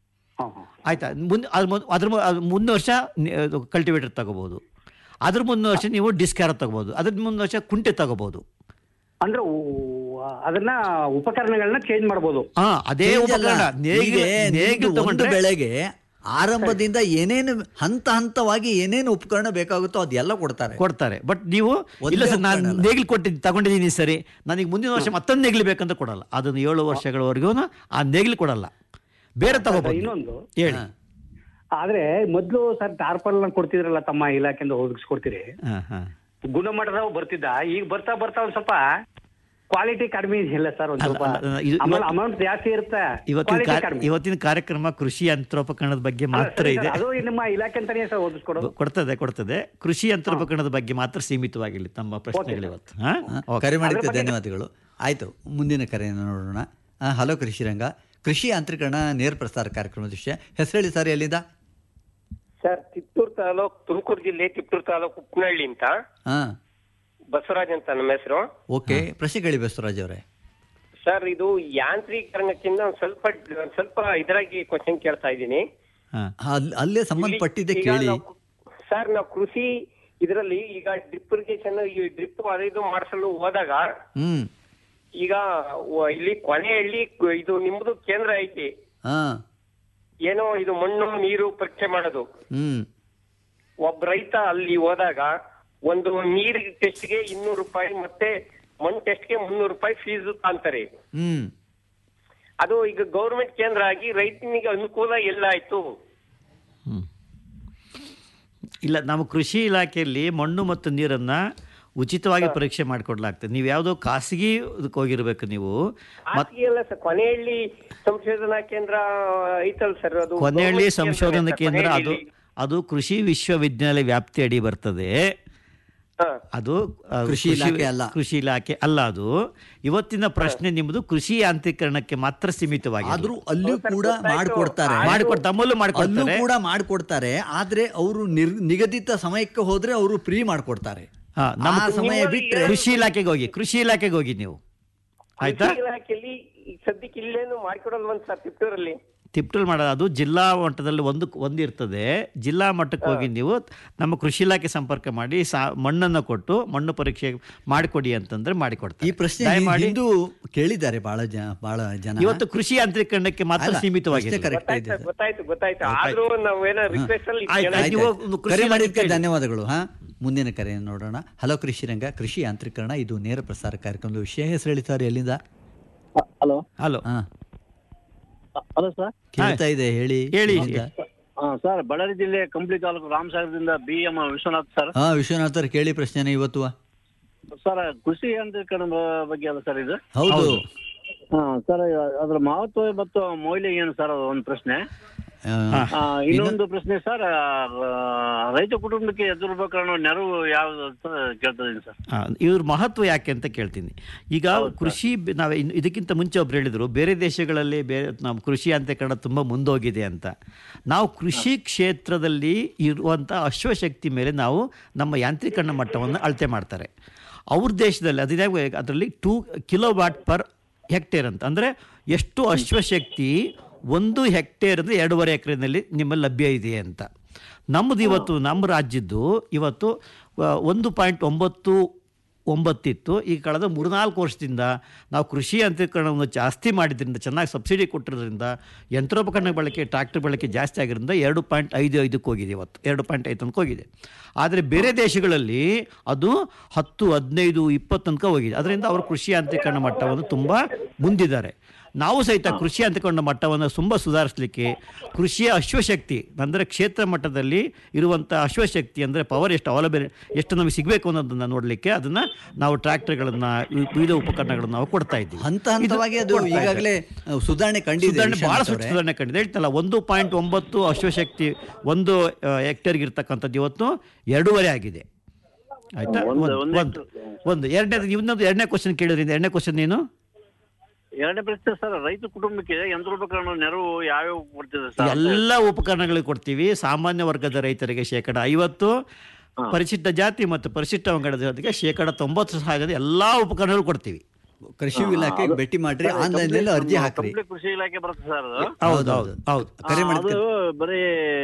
ಆಯ್ತಾ ಮುಂದೆ ಅದ್ರ ಮೊದ್- ಅದ್ರ ಮು- ಅದ್ರ ಮುಂದಿನ ವರ್ಷ ಕಲ್ಟಿವೇಟರ್ ತಗೋಬಹುದು ಅದ್ರ ಮುಂದಿನ ವರ್ಷ ನೀವು ಡಿಸ್ಕ್ಯಾರ ತಗೋಬಹುದು ಅದ್ರ ಮುಂದಿನ ವರ್ಷ ಕುಂಟೆ ತಗೋಬಹುದು ಅಂದ್ರೆ ಊ- ಅದನ್ನ ಉಪಕರಣಗಳನ್ನ ಚೇಂಜ್ ಮಾಡ್ಬೋದು ಹಾ ಅದೇ Change ಅಲ್ಲ. ಉಪಕರಣ ನೇಗಿಲು ಹೀಗೆ ನೇಗಿಲು ನಿಮ್ದು ಒಂದು ತಗೊಂಡ್ರೆ ಬೆಳೆಗೆ ಆರಂಭದಿಂದ ಏನೇನು ಹಂತ ಹಂತವಾಗಿ ಏನೇನು ಉಪಕರಣ ಬೇಕಾಗುತ್ತೋ ಅದೆಲ್ಲ ಕೊಡ್ತಾರೆ ಕೊಡ್ತಾರೆ ಬಟ್ ನೀವು ಒಂದೇ ಇಲ್ಲ ಸರ್ ನಾನು ಉಪಕರಣ ಅಲ್ಲ. ನೇಗಿಲು ಕೊಟ್ಟಿದ್ದು ತಗೊಂಡಿದ್ದೀನಿ ಸರಿ ನನಗೆ ಮುಂದಿನ ವರ್ಷ ಮತ್ತೊಂದು ನೇಗಿಲು ಬೇಕಂತ ಕೊಡಲ್ಲ ಅದನ್ನು ಏಳು ವರ್ಷಗಳವರೆಗೂ ಆ ನೇಗಿಲು ಕೊಡಲ್ಲ ಬೇರೆ ತಗೋಬಹುದು ಇನ್ನೊಂದು ಹೇಳಿ ಆದ್ರೆ ಮೊದ್ಲು ಸರ್ ಟಾರ್ಪಲ್ ಕೊಡ್ತಿದ್ರಲ್ಲ ತಮ್ಮ ಇಲಾಖೆಯಿಂದ ಒದಗಿಸ್ಕೊಡ್ತೀರಿ ಹಾ ಹಾ ಗುಣಮಟ್ಟದವು ಬರ್ತಿದ್ದ ಈಗ ಬರ್ತಾ ಬರ್ತಾ ಒಂದ್ ಸ್ವಲ್ಪ ಕ್ವಾಲಿಟಿ ಕಡಿಮೆ ಇಲ್ಲ ಸರ್ ಒಂದ್ ಅಲ್ಲ, ಸ್ವಲ್ಪ ಅಲ್ಲ, ಇದು- ಆಮೇಲೆ ಇವತ್ತು- ಅಮೌಂಟ್ ಜಾಸ್ತಿ ಇರುತ್ತೆ ಇವತ್ತಿನ quality ಕಾರ್ಯ- ಕಡಿಮೆ. ಇವತ್ತಿನ ಕಾರ್ಯಕ್ರಮ ಕೃಷಿ ಯಂತ್ರೋಪಕರಣದ ಬಗ್ಗೆ ಅಲ್ಲ, ಮಾತ್ರ ಸರಿ ಇದೆ ಸರ್, ಅದು ನಿಮ್ಮ ಇಲಾಖೆ ಅಂತಾನೆ ಸರ್ ಓದಿಸ್ಕೊಡೋದು ಕೊಡ್ತದೆ ಕೊಡ್ತದೆ ಕೃಷಿ ಯಂತ್ರೋಪಕರಣದ ಬಗ್ಗೆ ಮಾತ್ರ ಸೀಮಿತವಾಗಿಲ್ಲ ತಮ್ಮ ಪ್ರಶ್ನೆಗಳು ಇವತ್ತು ಹಾ? ಓಕೆ. ಕರೆ ಮಾಡಿದ್ದಕ್ಕೆ ಧನ್ಯವಾದಗಳು ಆಯ್ತು ಮುಂದಿನ ಕರೆಯನ್ನು ನೋಡೋಣ ಆ, ಹಲೋ ಕೃಷಿ ರಂಗ ಕೃಷಿ ಯಾಂತ್ರೀಕರಣ ನೇರ ಪ್ರಸಾರ ಕಾರ್ಯಕ್ರಮದ ವಿಷಯ ಹೆಸರು ಹೇಳಿ ಸರ್ ಎಲ್ಲಿಂದ ಸರ್ ತಿಪ್ಟೂರು ತಾಲೂಕ್ ತುಮಕೂರು ಜಿಲ್ಲೆ ತಿಪ್ಟೂರು ತಾಲೂಕು ಉಪ್ಪನಹಳ್ಳಿ ಅಂತ ಹಾ ಬಸವರಾಜ್ ಅಂತ ನಮ್ಮ ಹೆಸರು ಓಕೆ ಪ್ರಶ್ನೆಗಳಿ ಬಸವರಾಜ್ ಅವರೇ ಸರ್ ಇದು ಯಾಂತ್ರೀಕರಣಕ್ಕಿಂತ ಒಂದ್ ಸ್ವಲ್ಪ ಒಂದ್ ಸ್ವಲ್ಪ ಇದರಾಗಿ ಕ್ವಶನ್ ಕೇಳ್ತಾ ಇದ್ದೀನಿ ಅಲ್- ಅಲ್ಲೇ ಸಂಬಂಧಪಟ್ಟಿದ್ದೆ ಈಗ ಕೇಳಿ ನಾವು- ಸರ್ ನಾವು ಕೃಷಿ ಇದರಲ್ಲಿ ಈಗ ಡ್ರಿಪ್ ಇರಿಗೇಷನ್ ಈ ಡ್ರಿಪ್ ಅದು ಇದು ಮಾಡಿಸಲು ಹೋದಾಗ ಹ್ಮ್ ಈಗ ವ- ಇಲ್ಲಿ ಕೊನೆಯಲ್ಲಿ ಕು- ಇದು ನಿಮ್ದು ಕೇಂದ್ರ ಐತಿ ಹಾ ಏನೋ ಇದು ಮಣ್ಣು ನೀರು ಪರೀಕ್ಷೆ ಮಾಡೋದು ಹ್ಮ್ ಒಬ್ಬ ರೈತ ಅಲ್ಲಿ ಹೋದಾಗ ಒಂದು ನೀರ್ ಟೆಸ್ಟ್ಗೆ ಇನ್ನೂರು ರೂಪಾಯಿ ಮತ್ತೆ ಮಣ್ಣು ಟೆಸ್ಟ್ಗೆ ಮುನ್ನೂರು ರೂಪಾಯಿ ಫೀಸ್ ಅಂತಾರೆ ಹ್ಮ್ ಅದು ಈಗ ಗೌರ್ಮೆಂಟ್ ಕೇಂದ್ರ ಆಗಿ ರೈತನಿಗೆ ಅನುಕೂಲ ಎಲ್ಲ ಆಯ್ತು ಇಲ್ಲ ನಮ್ಮ ಕೃಷಿ ಇಲಾಖೆಯಲ್ಲಿ ಮಣ್ಣು ಮತ್ತು ನೀರನ್ನು ಉಚಿತವಾಗಿ ಪರೀಕ್ಷೆ ಮಾಡಿಕೊಡ್ಲಾಗ್ತದೆ ನೀವು ಯಾವುದೋ ಖಾಸಗಿ ಇದಕ್ಕೆ ಹೋಗಿರ್ಬೇಕು ನೀವು ಮತ್ ಖಾಸಗಿ ಅಲ್ಲ ಸರ್ ಕೊನೆಯಲ್ಲಿ ಸಂಶೋಧನಾ ಕೇಂದ್ರ ಐತಲ್ ಸರ್ ಅದು ಕೊನೆಯಲ್ಲಿ government ಕೇಂದ್ರ ಸಂಶೋಧನಾ ಸರ್, ಕೇಂದ್ರ ಅದು ಕೊನೆಹಳ್ಳಿ. ಅದು ಕೃಷಿ ವಿಶ್ವವಿದ್ಯಾಲಯ ವ್ಯಾಪ್ತಿ ಅಡಿ ಬರ್ತದೆ ಅದು ಆ, ಕೃಷಿ ಇಲಾಖೆ ಅಲ್ಲ. ಕೃಷಿ ಇಲಾಖೆ ಅಲ್ಲ ಅದು ಇವತ್ತಿನ ಪ್ರಶ್ನೆ ನಿಮ್ಮದು ಕೃಷಿ ಯಾಂತ್ರೀಕರಣಕ್ಕೆ ಮಾತ್ರ ಸೀಮಿತವಾಗಿದೆ ಆದ್ರೂ ಅಲ್ಲೂ ಕೂಡ ಮಾಡಿಕೊಡ್ತಾರೆ ಮಾಡಿಕೊಡ್ ತಮ್ಮಲ್ಲೂ ಅಲ್ಲೂ ಮಾಡಿಕೊಡ್ತಾರೆ ಕೂಡ ಮಾಡಿಕೊಡ್ತಾರೆ ಆದ್ರೆ ಅವರು ನಿಗದಿತ ಸಮಯಕ್ಕೆ ಹೋದ್ರೆ ಅವರು ಫ್ರೀ ಮಾಡಿಕೊಡ್ತಾರೆ ಹಾ, ನಮ್ಮ ಆ ಸಮಯ ಬಿಟ್ರೆ ಕೃಷಿ ಇಲಾಖೆಗೆ ಹೋಗಿ ಕೃಷಿ ಇಲಾಖೆಗೆ ಹೋಗಿ ನೀವು ಆಯ್ತಾ ಕೃಷಿ ಇಲಾಖೆಯಲ್ಲಿ ಈಗ ಸದ್ಯಕ್ಕೆ ಇಲ್ಲೇನು ಮಾಡ್ಕೊಡಲ್ವಂತ ಸರ್ ತಿಪ್ಟೂರಲ್ಲಿ ತಿಪ್ಟಲ್ ಮಾಡೋದು ಅದು ಜಿಲ್ಲಾ ಮಟ್ಟದಲ್ಲಿ ಒಂದು ಒಂದು ಇರ್ತದೆ ಜಿಲ್ಲಾ ಮಟ್ಟಕ್ಕೆ ಹೋಗಿ ನೀವು ನಮ್ಮ ಕೃಷಿ ಇಲಾಖೆ ಸಂಪರ್ಕ ಮಾಡಿ ಸಾ ಮಣ್ಣನ್ನು ಕೊಟ್ಟು ಮಣ್ಣು ಪರೀಕ್ಷೆ ಮಾಡಿಕೊಡಿ ಅಂತಂದ್ರೆ ಮಾಡಿಕೊಡ್ತಾರೆ ಈ ಪ್ರಶ್ನೆ ದಯಮಾಡಿ ಹಿಂದೂ ಕೇಳಿದ್ದಾರೆ ಬಹಳ ಜನ ಬಹಳ ಜನ ಇವತ್ತು ಕೃಷಿ ಯಾಂತ್ರೀಕರಣಕ್ಕೆ ಮಾತ್ರ ಅಲ್ಲ, ಸೀಮಿತವಾಗಿದೆ ಪ್ರಶ್ನೆ correct ಇದೆ ಗೊತ್ತಾಯ್ತು ಗೊತ್ತಾಯ್ತು ಗೊತ್ತಾಯ್ತು ಆದ್ರೂ ನಾವೇನೋ ರಿಕ್ವೆಸ್ಟ್ ಅಲ್ಲಿ ಆಯ್ತು, ಆಯ್ತು. ಕೇಳೋದು. ನೀವು ಒಂದು ಕೃಷಿ ಕರೆ ಇಲಾಖೆ ಮಾಡಿದ್ದಕ್ಕೆ ಕೇಳಿ. ಧನ್ಯವಾದಗಳು ಹಾ ಮುಂದಿನ ಕರೆಯನ್ನು ನೋಡೋಣ ಹಲೋ ಕೃಷಿ ರಂಗ ಕೃಷಿ ಯಾಂತ್ರೀಕರಣ ಇದು ನೇರ ಪ್ರಸಾರ ಕಾರ್ಯಕ್ರಮದ ವಿಷಯ ಹೆಸರು ಹೇಳಿ ಸರ್ ಎಲ್ಲಿಂದ ಹಲೋ ಹಲೋ ಹಾ ಹಲೋ ಸರ್ ಕೇಳ್ತಾ ಇದೆ ಹೇಳಿ ಹೇಳಿ. ಎಲ್ಲಿಂದ? ಸರ್ ಬಳ್ಳಾರಿ ಜಿಲ್ಲೆ ಕಂಪ್ಲಿ ತಾಲೂಕು ರಾಮಸಾಗರದಿಂದ ಬಿ ಎಂ ವಿಶ್ವನಾಥ್ ಸರ್ ಹಾ ವಿಶ್ವನಾಥರ್ ಕೇಳಿ ಪ್ರಶ್ನೆನ ಇವತ್ತು ಸರ್ ಕೃಷಿ ಯಾಂತ್ರೀಕರಣ ಬಗ್ಗೆ ಅಲ್ಲ ಸರ್ ಇದು ಹೌದು ಹಾ ಸರ್ ಅದ್ರ ಮಹತ್ವ ಮತ್ತು ಮೌಲ್ಯ ಏನು ಸರ್ ಒಂದು ಪ್ರಶ್ನೆ ಆ, ಆ, ಇನ್ನೊಂದು ಪ್ರಶ್ನೆ ಸರ್ ಆ, ರೈತ ಕುಟುಂಬಕ್ಕೆ ಯಂತ್ರೋಪಕರಣ ನೆರವು ಯಾವ್ದು ಅಂತ ಕೇಳ್ತಾ ಇದೀನಿ ಸರ್ ಆ, ಇವ್ರ ಮಹತ್ವ ಯಾಕೆ ಅಂತ ಕೇಳ್ತೀನಿ ಈಗ ಕೃಷಿ ಬೆ- ನಾವು ಇನ್ನು ಇದಕ್ಕಿಂತ ಮುಂಚೆ ಒಬ್ರು ಹೇಳಿದ್ರು ಬೇರೆ ದೇಶಗಳಲ್ಲಿ ಬೇರೆ ನಮ್ಮ ಕೃಷಿ ಯಂತ್ರೀಕರಣ ತುಂಬ ಮುಂದೋಗಿದೆ ಅಂತ ನಾವು ಕೃಷಿ ಕ್ಷೇತ್ರದಲ್ಲಿ ಇರುವಂಥ ಅಶ್ವಶಕ್ತಿ ಮೇಲೆ ನಾವು ನಮ್ಮ ಯಾಂತ್ರೀಕರಣ ಮಟ್ಟವನ್ನು ಅಳತೆ ಮಾಡ್ತಾರೆ ಅವ್ರ ದೇಶದಲ್ಲಿ ಅದಿದೆ ಅದರಲ್ಲಿ two kilowatt per hectare ಅಂತ ಅಂದರೆ ಎಷ್ಟು ಅಶ್ವಶಕ್ತಿ ಒಂದು ಹೆಕ್ಟೇರ್ ಅಂದರೆ ಎರಡೂವರೆ ಎಕರೆನಲ್ಲಿ ನಿಮ್ಮಲ್ಲಿ ಲಭ್ಯ ಇದೆ ಅಂತ ನಮ್ಮದು ಇವತ್ತು ನಮ್ಮ ರಾಜ್ಯದ್ದು ಇವತ್ತು ಆ, ಒಂದು ಪಾಯಿಂಟ್ ಒಂಬತ್ತು ಒಂಬತ್ತಿತ್ತು ಈ ಕಳೆದ ಮೂರ್ನಾಲ್ಕು ವರ್ಷದಿಂದ ನಾವು ಕೃಷಿ ಯಂತ್ರೀಕರಣವನ್ನು ಜಾಸ್ತಿ ಮಾಡಿದ್ರಿಂದ ಚೆನ್ನಾಗಿ ಸಬ್ಸಿಡಿ ಕೊಟ್ಟಿರೋದ್ರಿಂದ ಯಂತ್ರೋಪಕರಣ ಬಳಕೆ ಟ್ರ್ಯಾಕ್ಟರ್ ಬಳಕೆ ಜಾಸ್ತಿ ಆಗಿರೋದ್ರಿಂದ ಎರಡು ಪಾಯಿಂಟ್ ಐದು ಐದಕ್ಕೆ ಹೋಗಿದೆ ಇವತ್ತು ಎರಡು ಪಾಯಿಂಟ್ ಐದು ತನಕ ಹೋಗಿದೆ ಆದರೆ ಬೇರೆ ದೇಶಗಳಲ್ಲಿ ಅದು ಹತ್ತು ಹದಿನೈದು ಇಪ್ಪತ್ತು ತನಕ ಹೋಗಿದೆ ಅದರಿಂದ ಅವರು ಕೃಷಿ ಯಾಂತ್ರೀಕರಣ ಮಟ್ಟವನ್ನು ತುಂಬ ಮುಂದಿದ್ದಾರೆ ನಾವು ಸಹಿತ ಕೃಷಿ ಯಂತ್ರೀಕರಣ ಮಟ್ಟವನ್ನು ತುಂಬ ಸುಧಾರಿಸಲಿಕ್ಕೆ ಕೃಷಿಯ ಅಶ್ವಶಕ್ತಿ ಅಂದರೆ ಕ್ಷೇತ್ರ ಮಟ್ಟದಲ್ಲಿ ಇರುವಂಥ ಅಶ್ವಶಕ್ತಿ ಅಂದರೆ ಪವರ್ ಎಷ್ಟು ಅವೈಲಬಲ್ ಎಷ್ಟು ನಮಗೆ ಸಿಗಬೇಕು ಅನ್ನೋದನ್ನು ನೋಡಲಿಕ್ಕೆ ಅದನ್ನು ನಾವು ಟ್ರ್ಯಾಕ್ಟರ್ಗಳನ್ನು ವಿವಿಧ ಉಪಕರಣಗಳನ್ನು ನಾವು ಕೊಡ್ತಾ ಇದ್ದೀವಿ ಹಂತ ಹಂತವಾಗಿ ಅದು ಕೊಡ್ತಾ ಇದ್ದಾರೆ. ಈಗಾಗಲೇ ಅಹ್, ಸುಧಾರಣೆ ಕಂಡಿದೆ ಸುಧಾರಣೆ ಭಾಳ ವಿಶ್ವನಾಥ್ ಅವರೇ. ಸುಧಾರಣೆ ಕಂಡಿದೆ ಹೇಳ್ತಲ್ಲ ಒಂದು ಪಾಯಿಂಟ್ ಒಂಬತ್ತು ಅಶ್ವಶಕ್ತಿ ಒಂದು ಹೆಕ್ಟೇರ್ಗೆ ಇರ್ತಕ್ಕಂಥದ್ದು ಇವತ್ತು ಎರಡೂವರೆ ಆಗಿದೆ ಆಯ್ತಾ ಒಂದು- ಒಂದು ಒಂದು ಒಂದು ಎರಡನೇ ಇನ್ನೊಂದು ಎರಡನೇ ಕ್ವಶನ್ ಕೇಳಿದ್ರಿಂದ ಎರಡನೇ ಕ್ವಶನ್ ನೀನು ಎರಡನೇ ಪ್ರಶ್ನೆ ಸರ್ ರೈತ ಕುಟುಂಬಕ್ಕೆ ಯಂತ್ರೋಪಕರಣ ನೆರವು ಯಾವ್ಯಾವ ಕೊಡ್ತಿದೆ ಸರ್ ಎಲ್ಲ ಉಪಕರಣಗಳಿಗೆ ಕೊಡ್ತೀವಿ ಸಾಮಾನ್ಯ ವರ್ಗದ ರೈತರಿಗೆ ಶೇಕಡ ಐವತ್ತು ಪರಿಶಿಷ್ಟ ಜಾತಿ ಮತ್ತು ಪರಿಶಿಷ್ಟ ಪಂಗಡದ ಜೊತೆಗೆ ಶೇಕಡ ತೊಂಬತ್ತು ಸಹಾಯದ ಎಲ್ಲಾ ಉಪಕರಣಗಳು ಕೊಡ್ತೀವಿ ಕೃಷಿ ಇಲಾಖೆಗೆ ಭೇಟಿ ಮಾಡ್ರಿ ಆನ್ಲೈನ್ ನಲ್ಲಿ ಅರ್ಜಿ ಹಾಕ್ರಿ ಕಂಪ್ಲೀಟ್ ಕೃಷಿ ಇಲಾಖೆ ಬರುತ್ತೆ ಸರ್ ಅದು ಹೌದು ಹೌದು ಹೌದು ಕರೆ ಆ, ಮಾಡಿದ್ಕೆ ಅದು ಬರೀ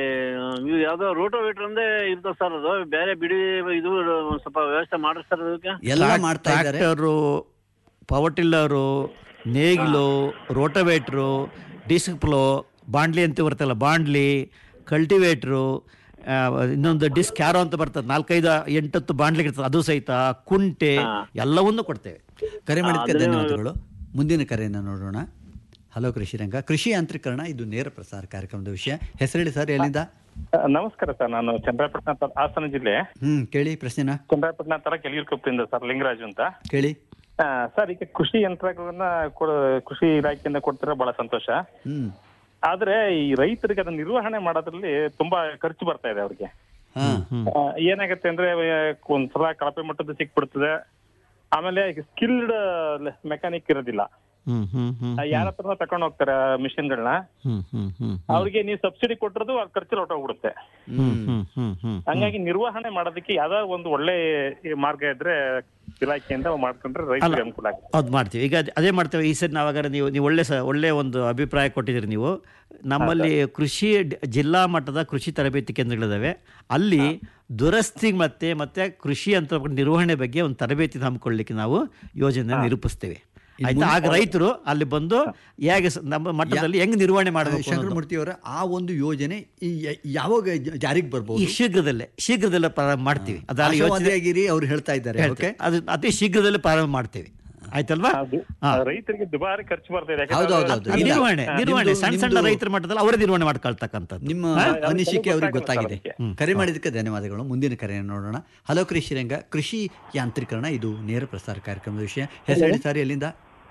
ಇದು ಯಾವ್ದೋ ರೋಟೋವೇಟರ್ ಅಂದೇ ಇರ್ತದೆ ಸರ್ ಅದು ಬೇರೆ ಬಿಡಿ ಇದು ಒಂದ್ ಸ್ವಲ್ಪ ವ್ಯವಸ್ಥೆ ಮಾಡ್ರಿ ಸರ್ ಅದಕ್ಕೆ ಎಲ್ಲ ಮಾಡ್ತಾ ಇದ್ದಾರೆ ಟ್ರ್ಯಾಕ್ಟರು ಪವರ್ ಟಿಲ್ಲರು ನೇಗಿಲು ರೋಟವೇಟ್ರು ಡಿಸ್ಕ್ ಪ್ಲೋ ಬಾಂಡ್ಲಿ ಅಂತ ಬರ್ತಲ್ಲ ಬಾಂಡ್ಲಿ ಕಲ್ಟಿವೇಟ್ರು ಆ, ಇನ್ನೊಂದು ಡಿಸ್ಕ್ ಕ್ಯಾರೋ ಅಂತ ಬರ್ತದೆ ನಾಲ್ಕೈದು ಎಂಟತ್ತು ಬಾಂಡ್ಲಿ ಇರ್ತದೆ ಅದು ಸಹಿತ ಕುಂಟೆ ಎಲ್ಲವನ್ನೂ ಕೊಡ್ತೇವೆ ಕರೆ ಮಾಡಿದ್ದಕ್ಕೆ ಧನ್ಯವಾದಗಳು ಮುಂದಿನ ಕರೆಯನ್ನು ನೋಡೋಣ ಹಲೋ ಕೃಷಿ ರಂಗ ಕೃಷಿ ಯಾಂತ್ರೀಕರಣ ಇದು ನೇರ ಪ್ರಸಾರ ಕಾರ್ಯಕ್ರಮದ ವಿಷಯ ಹೆಸರೇಳಿ ಸರ್ ಎಲ್ಲಿಂದ ನಮಸ್ಕಾರ ಸರ್ ನಾನು ಚಂದ್ರಾಪಟ್ಟಣ ತ- ಹಾಸನ ಜಿಲ್ಲೆ ಹ್ಮ್ ಕೇಳಿ ಪ್ರಶ್ನೆನ ಚಂದ್ರಾಪಟ್ಟಣ ತರ ಕೆಲಿಯೂರ್ಕೊಪ್ಪದಿಂದ ಸರ್ ಲಿಂಗರಾಜು ಅಂತ ಕೇಳಿ ಆ, ಸರ್ ಈಗ ಕೃಷಿ ಯಂತ್ರಗಳನ್ನ ಕೊಡ- ಕೃಷಿ ಇಲಾಖೆಯಿಂದ ಕೊಡ್ತಿರೋ ಬಹಳ ಸಂತೋಷ ಹ್ಮ್ ಆದ್ರೆ ಈ ರೈತರಿಗೆ ಅದನ್ನ ನಿರ್ವಹಣೆ ಮಾಡೋದ್ರಲ್ಲಿ ತುಂಬಾ ಖರ್ಚು ಬರ್ತಾ ಇದೆ ಅವ್ರಿಗೆ ಹಾ ಆ, ಏನಾಗತ್ತೆ ಅಂದ್ರೆ ಆ, ಒಂದ್ಸಲ ಕಳಪೆ ಮಟ್ಟದ ಸಿಕ್ಬಿಡ್ತದೆ ಆಮೇಲೆ ಸ್ಕಿಲ್ಡ್ ಮೆಕ್ಯಾನಿಕ್ ಇರೋದಿಲ್ಲ ಹ್ಮ್ ಹ್ಮ್ ಹ್ಮ್ ಯಾರ ಹತ್ರ ತಗೊಂಡ್ ಹೋಗ್ತಾರೆ ಮಿಷಿನ್ಗಳನ್ನ ಹ್ಮ್ ಹ್ಮ್ ಹ್ಮ್ ಅವ್ರಿಗೆ ನೀವು ಸಬ್ಸಿಡಿ ಕೊಟ್ಟಿರೋದು ಅವ್ರ ಖರ್ಚು ಹೊಟ್ಟೋಗ್ಬಿಡುತ್ತೆ ಹ್ಮ್ ಹ್ಮ್ ಹ್ಮ್ ಹ್ಮ್ ಹಂಗಾಗಿ ನಿರ್ವಹಣೆ ಮಾಡೋದಕ್ಕೆ ಯಾವ್ದೋ ಒಂದು ಒಳ್ಳೆ ಮಾರ್ಗ ಇದ್ರೆ ಇಲಾಖೆಯಿಂದ ಮಾಡ್ಕೊಂಡ್ರೆ ರೈತರಿಗೆ ಅನುಕೂಲ ಆಗುತ್ತೆ ಅದು ಮಾಡ್ತೀವಿ ಈಗ ಅದ್- ಅದೇ ಮಾಡ್ತೇವೆ ಈ ಸರಿ ನಾವಾಗಾರ ನೀವು ನೀವು ಒಳ್ಳೆ ಸ ಒಳ್ಳೆ ಒಂದು ಅಭಿಪ್ರಾಯ ಕೊಟ್ಟಿದ್ದೀರಿ ನೀವು ನಮ್ಮಲ್ಲಿ ಕೃಷಿ ಡ್- ಜಿಲ್ಲಾ ಮಟ್ಟದ ಕೃಷಿ ತರಬೇತಿ ಕೇಂದ್ರಗಳಿದಾವೆ ಅಲ್ಲಿ ದುರಸ್ತಿ ಮತ್ತೆ ಮತ್ತೆ ಕೃಷಿ ಅಂತ ನಿರ್ವಹಣೆ ಬಗ್ಗೆ ಒಂದು ತರಬೇತಿ ಹಮ್ಮಿಕೊಳ್ಳಿಕ್ಕೆ ನಾವು ಯೋಜನೆ ನಿರೂಪಿಸ್ತೇವೆ ಆಯ್ತಾ ಆಗ ರೈತರು ಅಲ್ಲಿ ಬಂದು ಹೇಗೆ ಸ- ನಮ್ಮ ಮಟ್ಟದಲ್ಲಿ ಹೆಂಗ್ ನಿರ್ವಹಣೆ ಮಾಡಬೇಕು ಅನ್ನೋದು. ಶಂಕರಮೂರ್ತಿ ಅವರ ಆ ಒಂದು ಯೋಜನೆ ಈ ಯ- ಯಾವಾಗ ಜ- ಜಾರಿಗೆ ಈ ಬರ್ಬೋದು ಶೀಘ್ರದಲ್ಲೇ ಶೀಘ್ರದಲ್ಲೇ ಪ್ರಾರಂಭ ಮಾಡ್ತೀವಿ ಅದಾದ ಯೋಚನೆ ಆಶಾವಾದಿಯಾಗಿರಿ ಅವ್ರು ಹೇಳ್ತಾ ಇದ್ದಾರೆ ಓಕೆ ಅದು ಅತಿ ಶೀಘ್ರದಲ್ಲೇ ಪ್ರಾರಂಭ ಮಾಡ್ತೇವೆ ಆಯ್ತಲ್ವಾ ಹಾ. ರೈತರಿಗೆ ದುಬಾರಿ ಖರ್ಚು ಬರ್ತಾ ಇದೆ ಹೌದು, ಹೌದು, ಹೌದು. ಈ ಇಲ್ಲ. ನಿರ್ವಹಣೆ ಹಾ, ನಿರ್ವಹಣೆ ನಿಮ್ದು- ಸಣ್ಣ ಸಣ್ಣ ನಿಮ್ದು- ರೈತರ ಮಟ್ಟದಲ್ಲಿ ಅವರೇ ನಿರ್ವಹಣೆ ಮಾಡ್ಕೊಳ್ತಕ್ಕಂಥದ್ದು ನಿಮ್ಮ ಹಾ? ಅನಿಸಿಕೆ ಅವ್ರಿಗೆ ಗೊತ್ತಾಗಿದೆ ಹ್ಮ್. ಕರೆ ಮಾಡಿದ್ದಕ್ಕೆ ಧನ್ಯವಾದಗಳು ಮುಂದಿನ ಕರೆಯನ್ನು ನೋಡೋಣ ಹಲೋ ಕೃಷಿ ರಂಗ ಕೃಷಿ ಯಾಂತ್ರೀಕರಣ ಇದು ನೇರ ಪ್ರಸಾರ ಕಾರ್ಯಕ್ರಮದ ವಿಷಯ ಹೆಸರು ಸಾರಿ ಎಲ್ಲಿಂದ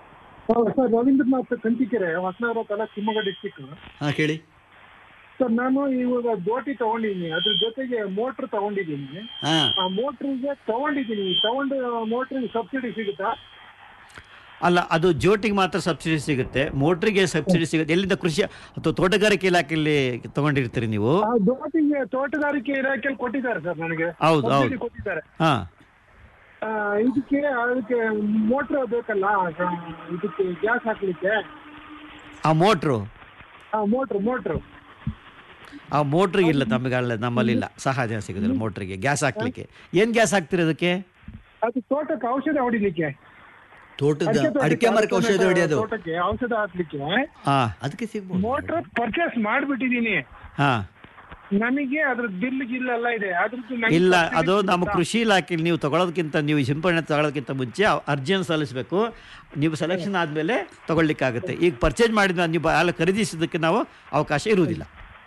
ಸರ್ ರವೀಂದ್ರನಾಥ್ ಕಂಚಿಕೆರೆ ಹೊಸನಗರ ತಾಲೂಕು ಶಿವಮೊಗ್ಗ ಡಿಸ್ಟಿಕ್ ಹಾ ಕೇಳಿ ಸರ್ ನಾನು ಇವಾಗ ದೋಟಿ ತಗೊಂಡಿದ್ದೀನಿ ಅದ್ರ ಜೊತೆಗೆ ಮೋಟ್ರ್ ತಗೊಂಡಿದ್ದೀನಿ ಹಾ ಆ ಮೋಟ್ರಿಗೆ ತಗೊಂಡಿದ್ದೀನಿ ತಗೊಂಡು ಮೋಟ್ರಿಗೆ ಸಬ್ಸಿಡಿ ಸಿಗುತ್ತಾ ಅಲ್ಲ ಅದು ಜೋಟಿಗೆ ಮಾತ್ರ ಸಬ್ಸಿಡಿ ಸಿಗುತ್ತೆ ಮೋಟ್ರಿಗೆ ಸಬ್ಸಿಡಿ ಸಿಗುತ್ತೆ ಎಲ್ಲಿಂದ ಕೃಷಿ ಅಥವಾ ತೋಟಗಾರಿಕೆ ಇಲಾಖೆಯಲ್ಲಿ ತಗೊಂಡಿರ್ತೀರಿ ನೀವು ಆ ದೋಟಿಗೆ ತೋಟಗಾರಿಕೆ ಇಲಾಖೆಯಲ್ಲಿ ಕೊಟ್ಟಿದ್ದಾರೆ ಸರ್ ನನಗೆ ಹೌದು, ಸಬ್ಸಿಡಿ ಹೌದು. ಕೊಟ್ಟಿದ್ದಾರೆ ಹಾ ಆ, ಇದಕ್ಕೆ ಅದಕ್ಕೆ ಮೋಟ್ರ್ ಬೇಕಲ್ಲ ಆ, ಇದಕ್ಕೆ ಗ್ಯಾಸ್ ಹಾಕ್ಲಿಕ್ಕೆ ಆ ಮೋಟ್ರು ಆ ಮೋಟ್ರ್ ಮೋಟ್ರ್ ಆ ಮೋಟ್ರಿಗೆ ಇಲ್ಲ ನಮಗೆ ಅಲ್ಲ ನಮ್ಮಲ್ಲಿ ಇಲ್ಲ ಸಹಾಯ ಸಿಗೋದಿಲ್ಲ ಮೋಟ್ರಿಗೆ ಗ್ಯಾಸ್ ಹಾಕ್ಲಿಕ್ಕೆ ಏನ್ ಗ್ಯಾಸ್ ಹಾಕ್ತೀರಿ ಅದಕ್ಕೆ ಅದು ತೋಟಕ್ಕೆ ಔಷಧ ಹೊಡಿಲಿಕ್ಕೆ ತೋಟದ ಅಡಿಕೆ ತೋಟಕ್ಕೆ, ಅಡಿಕೆ ಮರಕ್ಕೆ ಔಷಧ ಅಡಿಕೆ ಹೊಡೆಯೋದು ತೋಟಕ್ಕೆ ಔಷಧ ಹಾಕ್ಲಿಕ್ಕೆ ಹಾ ಅದಕ್ಕೆ ಸಿಗ್ಬೋದು ಮೋಟ್ರ್ ಪರ್ಚೇಸ್ ಮಾಡ್ಬಿಟ್ಟಿದೀನಿ ಹಾ ನಮಗೆ ಅದ್ರ ಬಿಲ್ ಗಿಲ್ ಎಲ್ಲ ಇದೆ ಅದ್ರದ್ದು ನಂಗೆ ಇಲ್ಲ subsidy ಅದು ನಮ್ಮ ಸಿಗುತ್ತಾ? ಕೃಷಿ ಇಲಾಖೆಯಲ್ಲಿ ನೀವು ತಗೊಳ್ಳೋದಕ್ಕಿಂತ ನೀವು ಸಿಂಪಡಣೆ ತಗೊಳ್ಳೋದಕ್ಕಿಂತ ಮುಂಚೆ ಅರ್ಜಿಯನ್ನು ಸಲ್ಲಿಸಬೇಕು ನೀವು ಸೆಲೆಕ್ಷನ್ ಆದಮೇಲೆ ತಗೊಳ್ಳಿಕ್ಕಾಗುತ್ತೆ ಈಗ ಪರ್ಚೇಸ್ ಮಾಡಿದ ನೀವು ಅಲ್ಲ ಖರೀದಿಸೋದಕ್ಕೆ ನಾವು ಅವಕಾಶ ಇರುವುದಿಲ್ಲ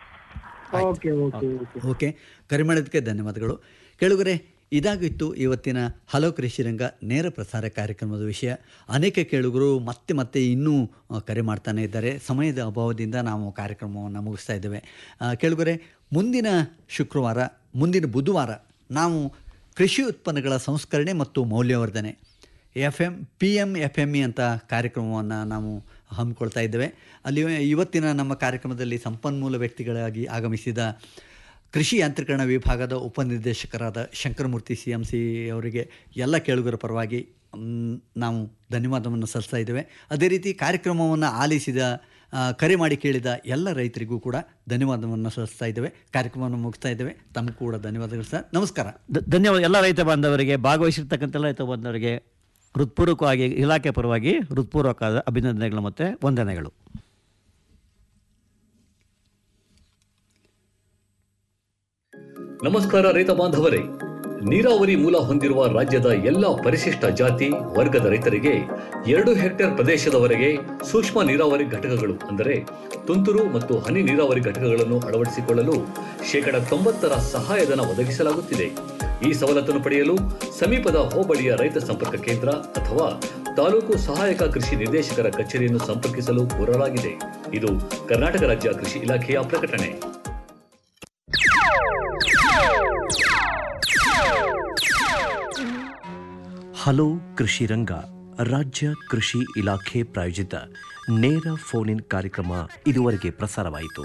ಓಕೆ ಓಕೆ ಓಕೆ ಓಕೆ ಕರೆ ಮಾಡಿದ್ದಕ್ಕೆ ಧನ್ಯವಾದಗಳು ಕೇಳುಗರೆ ಇದಾಗಿತ್ತು ಇವತ್ತಿನ ಹಲೋ ಕೃಷಿ ರಂಗ ನೇರ ಪ್ರಸಾರ ಕಾರ್ಯಕ್ರಮದ ವಿಷಯ ಅನೇಕ ಕೇಳುಗರು ಮತ್ತೆ ಮತ್ತೆ ಇನ್ನೂ ಆ, ಕರೆ ಮಾಡ್ತಾನೆ ಇದ್ದಾರೆ ಸಮಯದ ಅಭಾವದಿಂದ ನಾವು ಕಾರ್ಯಕ್ರಮವನ್ನು ಮುಗಿಸ್ತಾ ಇದ್ದೇವೆ ಆ, ಕೇಳುಗರೆ ಮುಂದಿನ ಶುಕ್ರವಾರ ಮುಂದಿನ ಬುಧವಾರ ನಾವು ಕೃಷಿ ಉತ್ಪನ್ನಗಳ ಸಂಸ್ಕರಣೆ ಮತ್ತು ಮೌಲ್ಯವರ್ಧನೆ F M P M F M E ಅಂತ ಕಾರ್ಯಕ್ರಮವನ್ನು ನಾವು ಹಮ್ಮಿಕೊಳ್ತಾ ಇದ್ದೇವೆ ಅಲ್ಲಿ ಇವತ್ತಿನ ನಮ್ಮ ಕಾರ್ಯಕ್ರಮದಲ್ಲಿ ಸಂಪನ್ಮೂಲ ವ್ಯಕ್ತಿಗಳಾಗಿ ಆಗಮಿಸಿದ ಕೃಷಿ ಯಾಂತ್ರೀಕರಣ ವಿಭಾಗದ ಉಪನಿರ್ದೇಶಕರಾದ ಶಂಕರಮೂರ್ತಿ ಸಿ ಎಂ ಸಿ ಅವರಿಗೆ ಎಲ್ಲ ಕೇಳುಗರ ಪರವಾಗಿ ಮ್, ನಾವು ಧನ್ಯವಾದವನ್ನು ಸಲ್ಲಿಸ್ತಾ ಇದ್ದೇವೆ ಅದೇ ರೀತಿ ಕಾರ್ಯಕ್ರಮವನ್ನು ಆಲಿಸಿದ ಆ, ಕರೆ ಮಾಡಿ ಕೇಳಿದ ಎಲ್ಲ ರೈತರಿಗೂ ಕೂಡ ಧನ್ಯವಾದವನ್ನು ಸಲ್ಲಿಸ್ತಾ ಇದ್ದೇವೆ ಕಾರ್ಯಕ್ರಮವನ್ನು ಮುಗಿಸ್ತಾ ಇದ್ದೇವೆ ತಮಗೂ ಕೂಡ ಧನ್ಯವಾದಗಳು ಸರ್ ನಮಸ್ಕಾರ ಧ- ಧನ್ಯವಾದ ಎಲ್ಲ ರೈತ ಬಾಂಧವರಿಗೆ ಭಾಗವಹಿಸಿರ್ತಕ್ಕಂಥ ಎಲ್ಲ ರೈತ ಬಾಂಧವರಿಗೆ ಹೃತ್ಪೂರ್ವಕವಾಗಿ ಇಲಾಖೆ ಪರವಾಗಿ ಹೃತ್ಪೂರ್ವಕವಾದ ಅಭಿನಂದನೆಗಳು ಮತ್ತು ವಂದನೆಗಳು ನಮಸ್ಕಾರ ರೈತ ಬಾಂಧವರೇ ನೀರಾವರಿ ಮೂಲ ಹೊಂದಿರುವ ರಾಜ್ಯದ ಎಲ್ಲ ಪರಿಶಿಷ್ಟ ಜಾತಿ ವರ್ಗದ ರೈತರಿಗೆ ಎರಡು ಹೆಕ್ಟೇರ್ ಪ್ರದೇಶದವರೆಗೆ ಸೂಕ್ಷ್ಮ ನೀರಾವರಿ ಘಟಕಗಳು ಅಂದರೆ ತುಂತುರು ಮತ್ತು ಹನಿ ನೀರಾವರಿ ಘಟಕಗಳನ್ನು ಅಳವಡಿಸಿಕೊಳ್ಳಲು ಶೇಕಡ ತೊಂಬತ್ತರ ಸಹಾಯಧನ ಒದಗಿಸಲಾಗುತ್ತಿದೆ ಈ ಸವಲತ್ತನ್ನು ಪಡೆಯಲು ಸಮೀಪದ ಹೋಬಳಿಯ ರೈತ ಸಂಪರ್ಕ ಕೇಂದ್ರ ಅಥವಾ ತಾಲೂಕು ಸಹಾಯಕ ಕೃಷಿ ನಿರ್ದೇಶಕರ ಕಚೇರಿಯನ್ನು ಸಂಪರ್ಕಿಸಲು ಕೋರಲಾಗಿದೆ ಇದು ಕರ್ನಾಟಕ ರಾಜ್ಯ ಕೃಷಿ ಇಲಾಖೆಯ ಪ್ರಕಟಣೆ ಹಲೋ ಕೃಷಿ ರಂಗ ರಾಜ್ಯ ಕೃಷಿ ಇಲಾಖೆ ಪ್ರಾಯೋಜಿತ ನೇರ ಫೋನ್ ಇನ್ ಕಾರ್ಯಕ್ರಮ ಇದುವರೆಗೆ ಪ್ರಸಾರವಾಯಿತು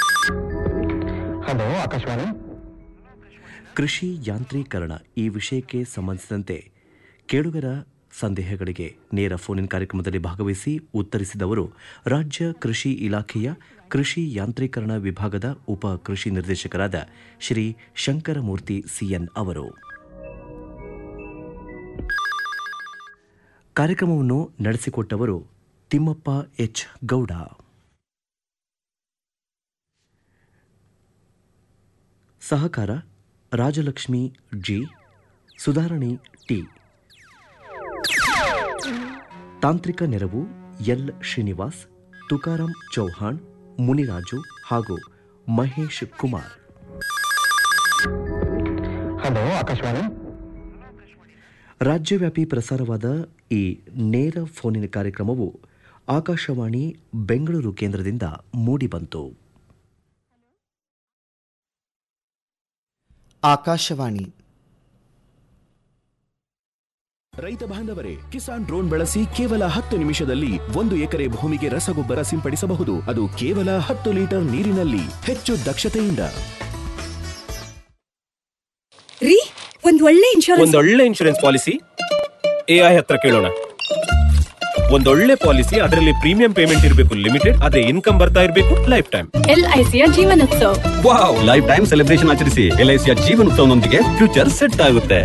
ಹಲೋ ಆಕಾಶವಾಣಿ ಕೃಷಿ ಯಾಂತ್ರೀಕರಣ ಈ ವಿಷಯಕ್ಕೆ ಸಂಬಂಧಿಸಿದಂತೆ ಕೇಳುಗರ ಸಂದೇಹಗಳಿಗೆ ನೇರ ಫೋನ್ ಇನ್ ಕಾರ್ಯಕ್ರಮದಲ್ಲಿ ಭಾಗವಹಿಸಿ ಉತ್ತರಿಸಿದವರು ರಾಜ್ಯ ಕೃಷಿ ಇಲಾಖೆಯ ಕೃಷಿ ಯಾಂತ್ರೀಕರಣ ವಿಭಾಗದ ಉಪ ಕೃಷಿ ನಿರ್ದೇಶಕರಾದ ಶ್ರೀ ಶಂಕರಮೂರ್ತಿ ಸಿಎನ್ ಅವರು ಕಾರ್ಯಕ್ರಮವನ್ನು ನಡೆಸಿಕೊಟ್ಟವರು ತಿಮ್ಮಪ್ಪ ಎಚ್ ಗೌಡ ಸಹಕಾರ ರಾಜಲಕ್ಷ್ಮಿ ಜಿ ಸುಧಾರಣಿ ಟಿ ತಾಂತ್ರಿಕ ನೆರವು ಎಲ್ ಶ್ರೀನಿವಾಸ್ ತುಕಾರಾಂ ಚೌಹಾಣ್ ಮುನಿರಾಜು ಹಾಗೂ ಮಹೇಶ್ ಕುಮಾರ್ ಹಲೋ ಆಕಾಶವಾಣಿ ರಾಜ್ಯವ್ಯಾಪಿ ಪ್ರಸಾರವಾದ ಈ ನೇರ ಫೋನಿನ ಕಾರ್ಯಕ್ರಮವು ಆಕಾಶವಾಣಿ ಬೆಂಗಳೂರು ಕೇಂದ್ರದಿಂದ ಮೂಡಿಬಂತು ಆಕಾಶವಾಣಿ ರೈತ ಬಾಂಧವರೇ ಕಿಸಾನ್ ಡ್ರೋನ್ ಬಳಸಿ ಕೇವಲ ಹತ್ತು ನಿಮಿಷದಲ್ಲಿ ಒಂದು ಎಕರೆ ಭೂಮಿಗೆ ರಸಗೊಬ್ಬರ ಸಿಂಪಡಿಸಬಹುದು ಅದು ಕೇವಲ ಹತ್ತು ಲೀಟರ್ ನೀರಿನಲ್ಲಿ ಹೆಚ್ಚು ದಕ್ಷತೆಯಿಂದ ರೀ ಒಂದ್ ಒಳ್ಳೆ ಇನ್ಶೂರೆನ್ಸ್ ಒಂದೊಳ್ಳೆ ಇನ್ಶೂರೆನ್ಸ್ ಪಾಲಿಸಿ ಎಐ ಹತ್ರ ಕೇಳೋಣ ಒಂದೊಳ್ಳೆ ಪಾಲಿಸಿ ಅದರಲ್ಲಿ ಪ್ರೀಮಿಯಂ ಪೇಮೆಂಟ್ ಇರಬೇಕು ಲಿಮಿಟೆಡ್ ಅದೇ ಇನ್ಕಮ್ ಬರ್ತಾ ಇರಬೇಕು ಲೈಫ್ ಟೈಮ್ ಎಲ್ ಐ ಸಿಯ Jeevanotsav wow life time celebration ಆಚರಿಸಿ ಎಲ್ಐಸಿಯ ಜೀವನೋತ್ಸವನೊಂದಿಗೆ ಫ್ಯೂಚರ್ ಸೆಟ್ ಆಗುತ್ತೆ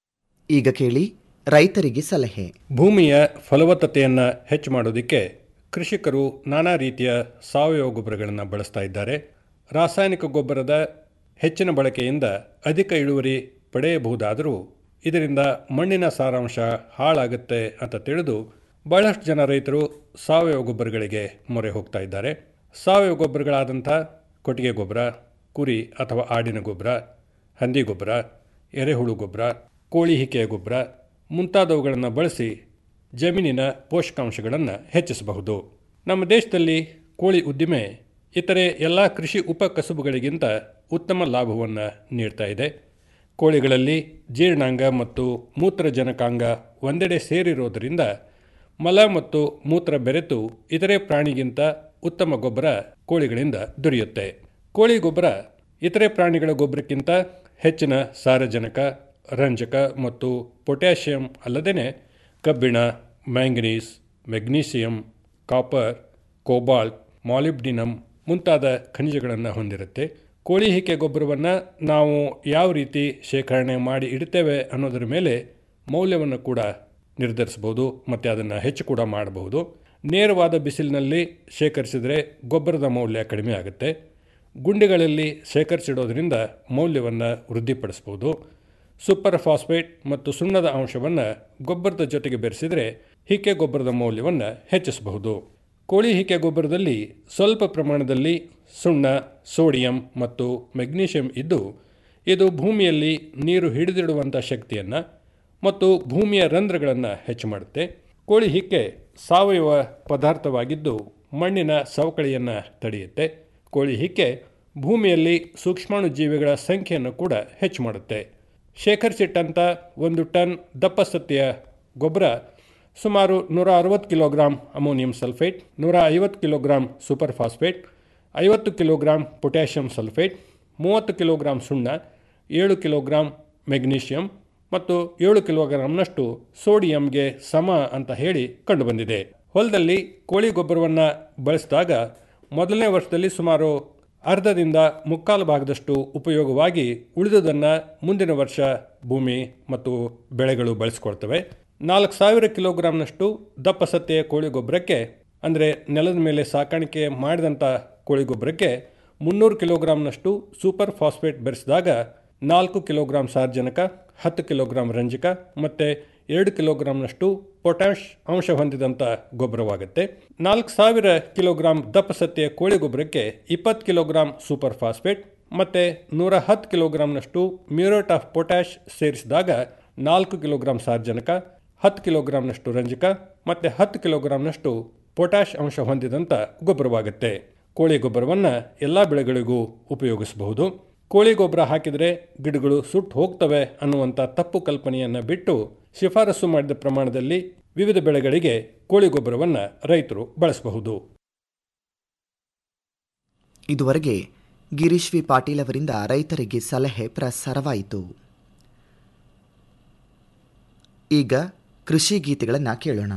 ಈಗ ಕೇಳಿ ರೈತರಿಗೆ ಸಲಹೆ ಭೂಮಿಯ ಫಲವತ್ತತೆಯನ್ನು ಹೆಚ್ಚು ಮಾಡೋದಕ್ಕೆ ಕೃಷಿಕರು ನಾನಾ ರೀತಿಯ ಸಾವಯವ ಗೊಬ್ಬರಗಳನ್ನು ಬಳಸ್ತಾ ಇದ್ದಾರೆ ರಾಸಾಯನಿಕ ಗೊಬ್ಬರದ ಹೆಚ್ಚಿನ ಬಳಕೆಯಿಂದ ಅಧಿಕ ಇಳುವರಿ ಪಡೆಯಬಹುದಾದರೂ ಇದರಿಂದ ಮಣ್ಣಿನ ಸಾರಾಂಶ ಹಾಳಾಗುತ್ತೆ ಅಂತ ತಿಳಿದು ಬಹಳಷ್ಟು ಜನ ರೈತರು ಸಾವಯವ ಗೊಬ್ಬರಗಳಿಗೆ ಮೊರೆ ಹೋಗ್ತಾ ಇದ್ದಾರೆ ಸಾವಯವ ಗೊಬ್ಬರಗಳಾದಂಥ ಕೊಟ್ಟಿಗೆ ಗೊಬ್ಬರ ಕುರಿ ಅಥವಾ ಆಡಿನ ಗೊಬ್ಬರ ಹಂದಿ ಗೊಬ್ಬರ ಎರೆಹುಳು ಗೊಬ್ಬರ ಕೋಳಿ ಹಿಕೆಯ ಗೊಬ್ಬರ ಮುಂತಾದವುಗಳನ್ನು ಬಳಸಿ ಜಮೀನಿನ ಪೋಷಕಾಂಶಗಳನ್ನು ಹೆಚ್ಚಿಸಬಹುದು ನಮ್ಮ ದೇಶದಲ್ಲಿ ಕೋಳಿ ಉದ್ದಿಮೆ ಇತರೆ ಎಲ್ಲ ಕೃಷಿ ಉಪಕಸುಬುಗಳಿಗಿಂತ ಉತ್ತಮ ಲಾಭವನ್ನು ನೀಡ್ತಾ ಇದೆ ಕೋಳಿಗಳಲ್ಲಿ ಜೀರ್ಣಾಂಗ ಮತ್ತು ಮೂತ್ರಜನಕಾಂಗ ಒಂದೆಡೆ ಸೇರಿರೋದರಿಂದ ಮಲ ಮತ್ತು ಮೂತ್ರ ಬೆರೆತು ಇತರೆ ಪ್ರಾಣಿಗಿಂತ ಉತ್ತಮ ಗೊಬ್ಬರ ಕೋಳಿಗಳಿಂದ ದೊರೆಯುತ್ತೆ ಕೋಳಿ ಗೊಬ್ಬರ ಇತರೆ ಪ್ರಾಣಿಗಳ ಗೊಬ್ಬರಕ್ಕಿಂತ ಹೆಚ್ಚಿನ ಸಾರಜನಕ ರಂಜಕ ಮತ್ತು ಪೊಟ್ಯಾಷಿಯಂ ಅಲ್ಲದೇ ಕಬ್ಬಿಣ manganese magnesium copper cobalt molybdenum ಮುಂತಾದ ಖನಿಜಗಳನ್ನು ಹೊಂದಿರುತ್ತೆ ಕೋಳಿ ಹಿಕೆ ಗೊಬ್ಬರವನ್ನು ನಾವು ಯಾವ ರೀತಿ ಶೇಖರಣೆ ಮಾಡಿ ಇಡ್ತೇವೆ ಅನ್ನೋದರ ಮೇಲೆ ಮೌಲ್ಯವನ್ನು ಕೂಡ ನಿರ್ಧರಿಸಬಹುದು ಮತ್ತು ಅದನ್ನು ಹೆಚ್ಚು ಕೂಡ ಮಾಡಬಹುದು ನೇರವಾದ ಬಿಸಿಲಿನಲ್ಲಿ ಶೇಖರಿಸಿದರೆ ಗೊಬ್ಬರದ ಮೌಲ್ಯ ಕಡಿಮೆ ಆಗುತ್ತೆ ಗುಂಡಿಗಳಲ್ಲಿ ಶೇಖರಿಸಿಡೋದ್ರಿಂದ ಮೌಲ್ಯವನ್ನು ವೃದ್ಧಿಪಡಿಸ್ಬೋದು ಸೂಪರ್ ಫಾಸ್ಫೇಟ್ ಮತ್ತು ಸುಣ್ಣದ ಅಂಶವನ್ನು ಗೊಬ್ಬರದ ಜೊತೆಗೆ ಬೆರೆಸಿದರೆ ಹಿಕ್ಕೆ ಗೊಬ್ಬರದ ಮೌಲ್ಯವನ್ನು ಹೆಚ್ಚಿಸಬಹುದು ಕೋಳಿ ಹಿಕ್ಕೆ ಗೊಬ್ಬರದಲ್ಲಿ ಸ್ವಲ್ಪ ಪ್ರಮಾಣದಲ್ಲಿ ಸುಣ್ಣ ಸೋಡಿಯಂ ಮತ್ತು ಮೆಗ್ನೀಷಿಯಂ ಇದ್ದು ಇದು ಭೂಮಿಯಲ್ಲಿ ನೀರು ಹಿಡಿದಿಡುವಂಥ ಶಕ್ತಿಯನ್ನು ಮತ್ತು ಭೂಮಿಯ ರಂಧ್ರಗಳನ್ನು ಹೆಚ್ಚು ಮಾಡುತ್ತೆ ಕೋಳಿ ಹಿಕ್ಕೆ ಸಾವಯವ ಪದಾರ್ಥವಾಗಿದ್ದು ಮಣ್ಣಿನ ಸವಕಳಿಯನ್ನು ತಡೆಯುತ್ತೆ ಕೋಳಿ ಹಿಕ್ಕೆ ಭೂಮಿಯಲ್ಲಿ ಸೂಕ್ಷ್ಮಾಣು ಜೀವಿಗಳ ಸಂಖ್ಯೆಯನ್ನು ಕೂಡ ಹೆಚ್ಚು ಮಾಡುತ್ತೆ ಶೇಖರಿಸಿಟ್ಟಂಥ ಒಂದು ಟನ್ ದಪ್ಪಸತ್ಯ ಗೊಬ್ಬರ ಸುಮಾರು ನೂರ ಅರವತ್ತು ಕಿಲೋಗ್ರಾಂ ಅಮೋನಿಯಂ ಸಲ್ಫೇಟ್ ನೂರ ಐವತ್ತು ಕಿಲೋಗ್ರಾಂ ಸೂಪರ್ ಫಾಸ್ಫೇಟ್ ಐವತ್ತು ಕಿಲೋಗ್ರಾಂ ಪೊಟ್ಯಾಷಿಯಂ ಸಲ್ಫೇಟ್ ಮೂವತ್ತು ಕಿಲೋಗ್ರಾಂ ಸುಣ್ಣ ಏಳು ಕಿಲೋಗ್ರಾಂ ಮೆಗ್ನೀಷಿಯಂ ಮತ್ತು ಏಳು ಕಿಲೋಗ್ರಾಂನಷ್ಟು ಸೋಡಿಯಂಗೆ ಸಮ ಅಂತ ಹೇಳಿ ಕಂಡುಬಂದಿದೆ ಹೊಲದಲ್ಲಿ ಕೋಳಿ ಗೊಬ್ಬರವನ್ನು ಬಳಸಿದಾಗ ಮೊದಲನೇ ವರ್ಷದಲ್ಲಿ ಸುಮಾರು ಅರ್ಧದಿಂದ ಮುಕ್ಕಾಲು ಭಾಗದಷ್ಟು ಉಪಯೋಗವಾಗಿ ಉಳಿದುದನ್ನು ಮುಂದಿನ ವರ್ಷ ಭೂಮಿ ಮತ್ತು ಬೆಳೆಗಳು ಬಳಸ್ಕೊಳ್ತವೆ ನಾಲ್ಕು ಸಾವಿರ ಕಿಲೋಗ್ರಾಮ್ನಷ್ಟು ದಪ್ಪ ಸತ್ತೆಯ ಕೋಳಿ ಗೊಬ್ಬರಕ್ಕೆ ಅಂದರೆ ನೆಲದ ಮೇಲೆ ಸಾಕಾಣಿಕೆ ಮಾಡಿದಂಥ ಕೋಳಿ ಗೊಬ್ಬರಕ್ಕೆ ಮುನ್ನೂರು ಕಿಲೋಗ್ರಾಮ್ನಷ್ಟು ಸೂಪರ್ ಫಾಸ್ಫೇಟ್ ಬೆರೆಸಿದಾಗ ನಾಲ್ಕು ಕಿಲೋಗ್ರಾಂ ಸಾರ್ವಜನಿಕ ಹತ್ತು ಕಿಲೋಗ್ರಾಂ ರಂಜಕ ಮತ್ತು ಎರಡು ಕಿಲೋಗ್ರಾಂನಷ್ಟು ಪೊಟ್ಯಾಷ್ ಅಂಶ ಹೊಂದಿದಂಥ ಗೊಬ್ಬರವಾಗುತ್ತೆ ನಾಲ್ಕು ಸಾವಿರ ಕಿಲೋಗ್ರಾಂ ದಪ್ಪ ಸತ್ತೆಯ ಕೋಳಿ ಗೊಬ್ಬರಕ್ಕೆ ಇಪ್ಪತ್ತು ಕಿಲೋಗ್ರಾಂ ಸೂಪರ್ ಫಾಸ್ಫೇಟ್ ಮತ್ತು ನೂರ ಹತ್ತು ಕಿಲೋಗ್ರಾಂನಷ್ಟು ಮ್ಯೂರೇಟ್ ಆಫ್ ಪೊಟ್ಯಾಷ್ ಸೇರಿಸಿದಾಗ ನಾಲ್ಕು ಕಿಲೋಗ್ರಾಂ ಸಾರ್ವಜನಿಕ ಹತ್ತು ಕಿಲೋಗ್ರಾಂನಷ್ಟು ರಂಜಕ ಮತ್ತು ಹತ್ತು ಕಿಲೋಗ್ರಾಂನಷ್ಟು ಪೊಟ್ಯಾಷ್ ಅಂಶ ಹೊಂದಿದಂಥ ಗೊಬ್ಬರವಾಗುತ್ತೆ ಕೋಳಿ ಗೊಬ್ಬರವನ್ನು ಎಲ್ಲ ಬೆಳೆಗಳಿಗೂ ಉಪಯೋಗಿಸಬಹುದು ಕೋಳಿ ಗೊಬ್ಬರ ಹಾಕಿದರೆ ಗಿಡಗಳು ಸುಟ್ಟು ಹೋಗ್ತವೆ ಅನ್ನುವಂಥ ತಪ್ಪು ಕಲ್ಪನೆಯನ್ನು ಬಿಟ್ಟು ಶಿಫಾರಸು ಮಾಡಿದ ಪ್ರಮಾಣದಲ್ಲಿ ವಿವಿಧ ಬೆಳೆಗಳಿಗೆ ಕೋಳಿ ಗೊಬ್ಬರವನ್ನು ರೈತರು ಬಳಸಬಹುದು ಇದುವರೆಗೆ ಗಿರೀಶ್ ವಿ ಪಾಟೀಲ್ ಅವರಿಂದ ರೈತರಿಗೆ ಸಲಹೆ ಪ್ರಸಾರವಾಯಿತು ಈಗ ಕೃಷಿ ಗೀತೆಗಳನ್ನು ಕೇಳೋಣ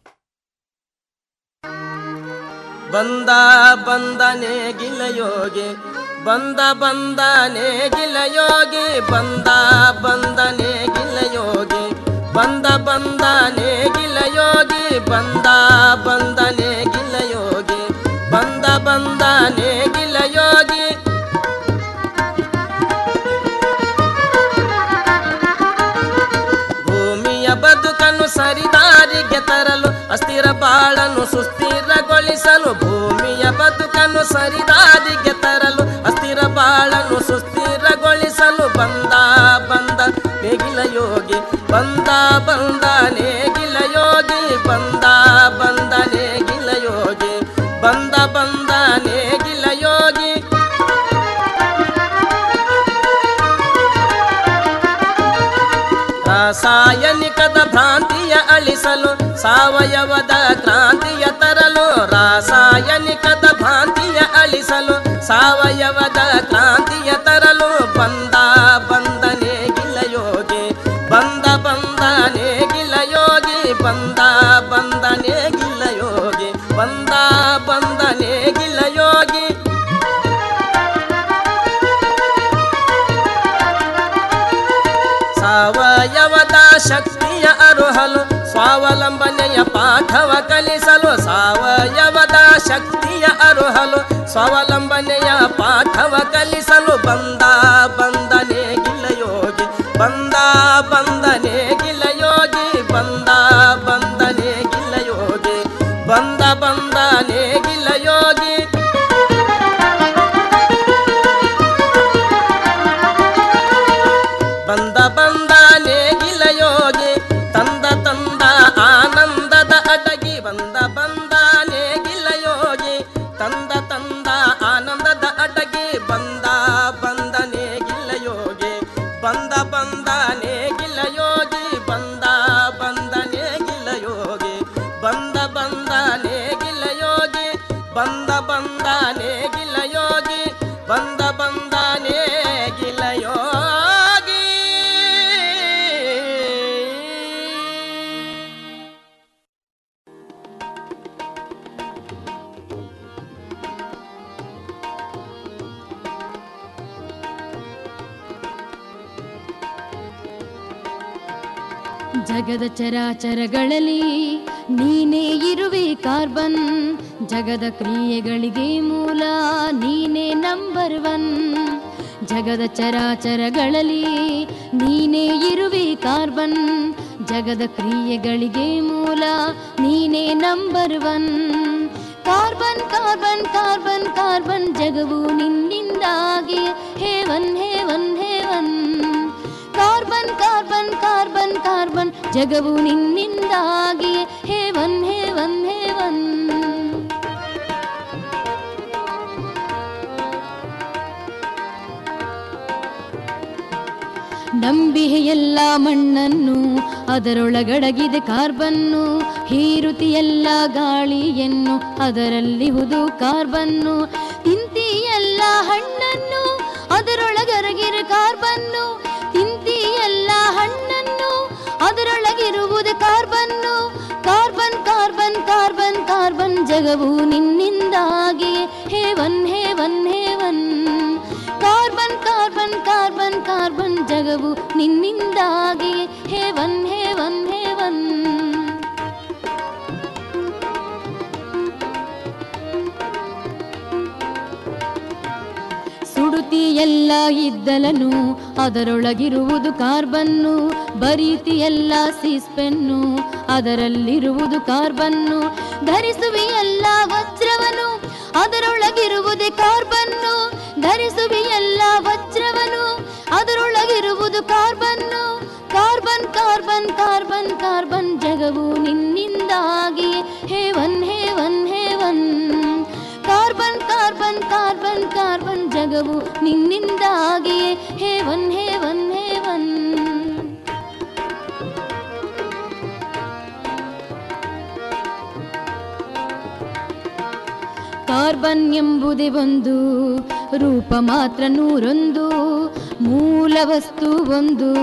ಬಂದ ಬಂದನೆ ಗಿಲಯೋಗಿ ಬಂದ ಬಂದನೆ ಗಿಲಯೋಗಿ ಬಂದ ಬಂದನೆ ಗಿಲಯೋಗಿ ಬಂದ ಬಂದನೆ ಗಿಲಯೋಗಿ ಬಂದ ಬಂದನೆ ಗಿಲಯೋಗಿ ಬಂದ ಬಂದನೆ ಗಿಲಯೋಗಿ ಭೂಮಿಯ ಬದುಕನ್ನು ಸರಿದಾರಿಗೆ ತರಲು ಅಸ್ಥಿರ ಬಾಳನ್ನು ಸುಸ್ಥಿರಗೊಳಿಸಲು ಭೂಮಿಯ ಬದುಕನ್ನು ಸರಿದಾರಿಗೆ ತರಲು ಅಸ್ಥಿರ ಬಾಳನ್ನು ಸುಸ್ಥಿರಗೊಳಿಸಲು ಬಂದ ಬಂದ ನೇಗಿಲ ಯೋಗಿ ಬಂದ ಬಂದ ನೇಗಿಲ ಯೋಗಿ ಬಂದ ಬಂದ ನೇಗಿಲ ಯೋಗಿ ಬಂದ ಬಂದ ನೇಗಿಲ ಯೋಗಿ ರಾಸಾಯನಿಕದ ಭ್ರಾಂತಿಯ ಅಳಿಸಲು ಸಾವಯವದ ಕ್ರಾಂತಿಯ ತರಲು ರಾಸಾಯನಿಕದ ಭ್ರಾಂತಿಯ ಅಳಿಸಲು ಸಾವಯವದ ಕ್ರಾಂತಿಯ ತರಲು ಬಂದ ಬಂದನೆ ಗಿಲಯೋಗಿ ಬಂದ ಬಂದನೆ ಗಿಲಯೋಗಿ ಬಂದ ಬಂದನೆ ಗಿಲಯೋಗಿ ಬಂದ ಬಂದನೆ ಗಿಲಯೋಗಿ ಸಾವಯವದ ಶಕ್ತಿಯ ಅರುಹಲು ಸ್ವಾವಲಂಬನೆಯ ಪಾಠವ ಕಲಿಸಲು ಸಾವಯವದ ಶಕ್ತಿಯ ಅರುಹಲು ಸ್ವಾವಲಂಬನೆಯ ಪಾಠವ ಕಲಿಸಲು ಬಂದ ಬಂದನೆ ಗಿಲಯೋಗಿ ಬಂದ ಬಂದನೆ ಗಿಲಯೋಗಿ ಬಂದ ಬಂದನೆ ಗಿಲಯೋಗಿ ಬಂದ ಬಂದನೆ ಗಿಲಯೋಗಿ ಬಂದ ಬಂದ ನೇಗಿಲ ಯೋಗಿ ತಂದ ತಂದ ಆನಂದದ ಅಡಗಿ ಬಂದ ಬಂದ ನೇಗಿಲ ಯೋಗಿ ತಂದ ತಂದ ಆನಂದದ ಅಡಗಿ ಬಂದ ಬಂದ ನೇಗಿಲ ಯೋಗಿ ಬಂದ ಬಂದ ನೇಗಿಲ ಯೋಗಿ ಬಂದ ಬಂದ ನೇಗಿಲ ಯೋಗಿ ಬಂದ ಬಂದ ನೇಗಿಲ ಯೋಗಿ ಬಂದ ಬಂದ ನೇಗಿಲ ಯೋಗಿ ಬಂದ ಬಂದ ನೇಗಿಲ ಯೋಗಿ ಜಗದ ಚರಾಚರಗಳಲ್ಲಿ ನೀನೇ ಇರುವೆ ಕಾರ್ಬನ್ ಜಗದ ಕ್ರಿಯೆಗಳಿಗೆ ಮೂಲ ನೀನೇ ನಂಬರ್ ಒನ್ ಜಗದ ಚರಾಚರಗಳಲ್ಲಿ ನೀನೇ ಇರುವೆ ಕಾರ್ಬನ್ ಜಗದ ಕ್ರಿಯೆಗಳಿಗೆ ಮೂಲ ನೀನೇ number one carbon carbon carbon carbon ಜಗವು ನಿನ್ನಿಂದಾಗಿ heaven heaven heaven carbon carbon carbon carbon ಜಗವು ನಿನ್ನಿಂದಾಗಿ ಹೇವನ್ ಹೇವನ್ ಹೇವನ್ ನಂಬಿಹೆ ಎಲ್ಲ ಮಣ್ಣನ್ನು ಅದರೊಳಗಡಗಿದೆ ಕಾರ್ಬನ್ನು ಹೀರುತಿ ಎಲ್ಲ ಗಾಳಿಯನ್ನು ಅದರಲ್ಲಿಹುದು ಕಾರ್ಬನ್ನು ತಿಂತಿ ಎಲ್ಲ ಹಣ್ಣನ್ನು ಅದರೊಳಗರಗಿರ ಕಾರ್ಬನ್ನು ತಿಂತಿ ಎಲ್ಲ ಹಣ್ಣನ್ನು ಅದರೊಳಗಿರುವುದು ಕಾರ್ಬನ್ನು ಕಾರ್ಬನ್ ಕಾರ್ಬನ್ ಕಾರ್ಬನ್ ಜಗವು ನಿನ್ನಿಂದಾಗಿ heaven heaven heaven carbon carbon carbon carbon ಜಗವು ನಿನ್ನಿಂದಾಗಿ ಹೇವನ್ ಹೇವನ್ ಹೇವನ್ ಸುಡುತಿ ಎಲ್ಲ ಇದ್ದಲನು ಅದರೊಳಗಿರುವುದು ಕಾರ್ಬನ್ನು ಬರೀತಿ ಎಲ್ಲ ಸೀಸ್ಪೆನ್ನು ಅದರಲ್ಲಿರುವುದು ಕಾರ್ಬನ್ನು ಧರಿಸುವಿ ಎಲ್ಲ ವಜ್ರವನು ಅದರೊಳಗಿರುವುದೇ ಕಾರ್ಬನ್ನು ಧರಿಸುವಿ ಎಲ್ಲ ವಜ್ರವನು ಅದರೊಳಗಿರುವುದು carbon carbon carbon carbon carbon ಜಗವು ನಿನ್ನಿಂದಾಗಿ heaven heaven heaven carbon carbon carbon carbon ಜಗವು ನಿನ್ನಿಂದಾಗಿಯೇ ಹೇವನ್ ಹೇವನ್ ಹೇವನ್ ಕಾರ್ಬನ್ ಎಂಬುದೇ ಒಂದು ರೂಪ ಮಾತ್ರ ನೂರೊಂದು ಮೂಲ ವಸ್ತು ಒಂದು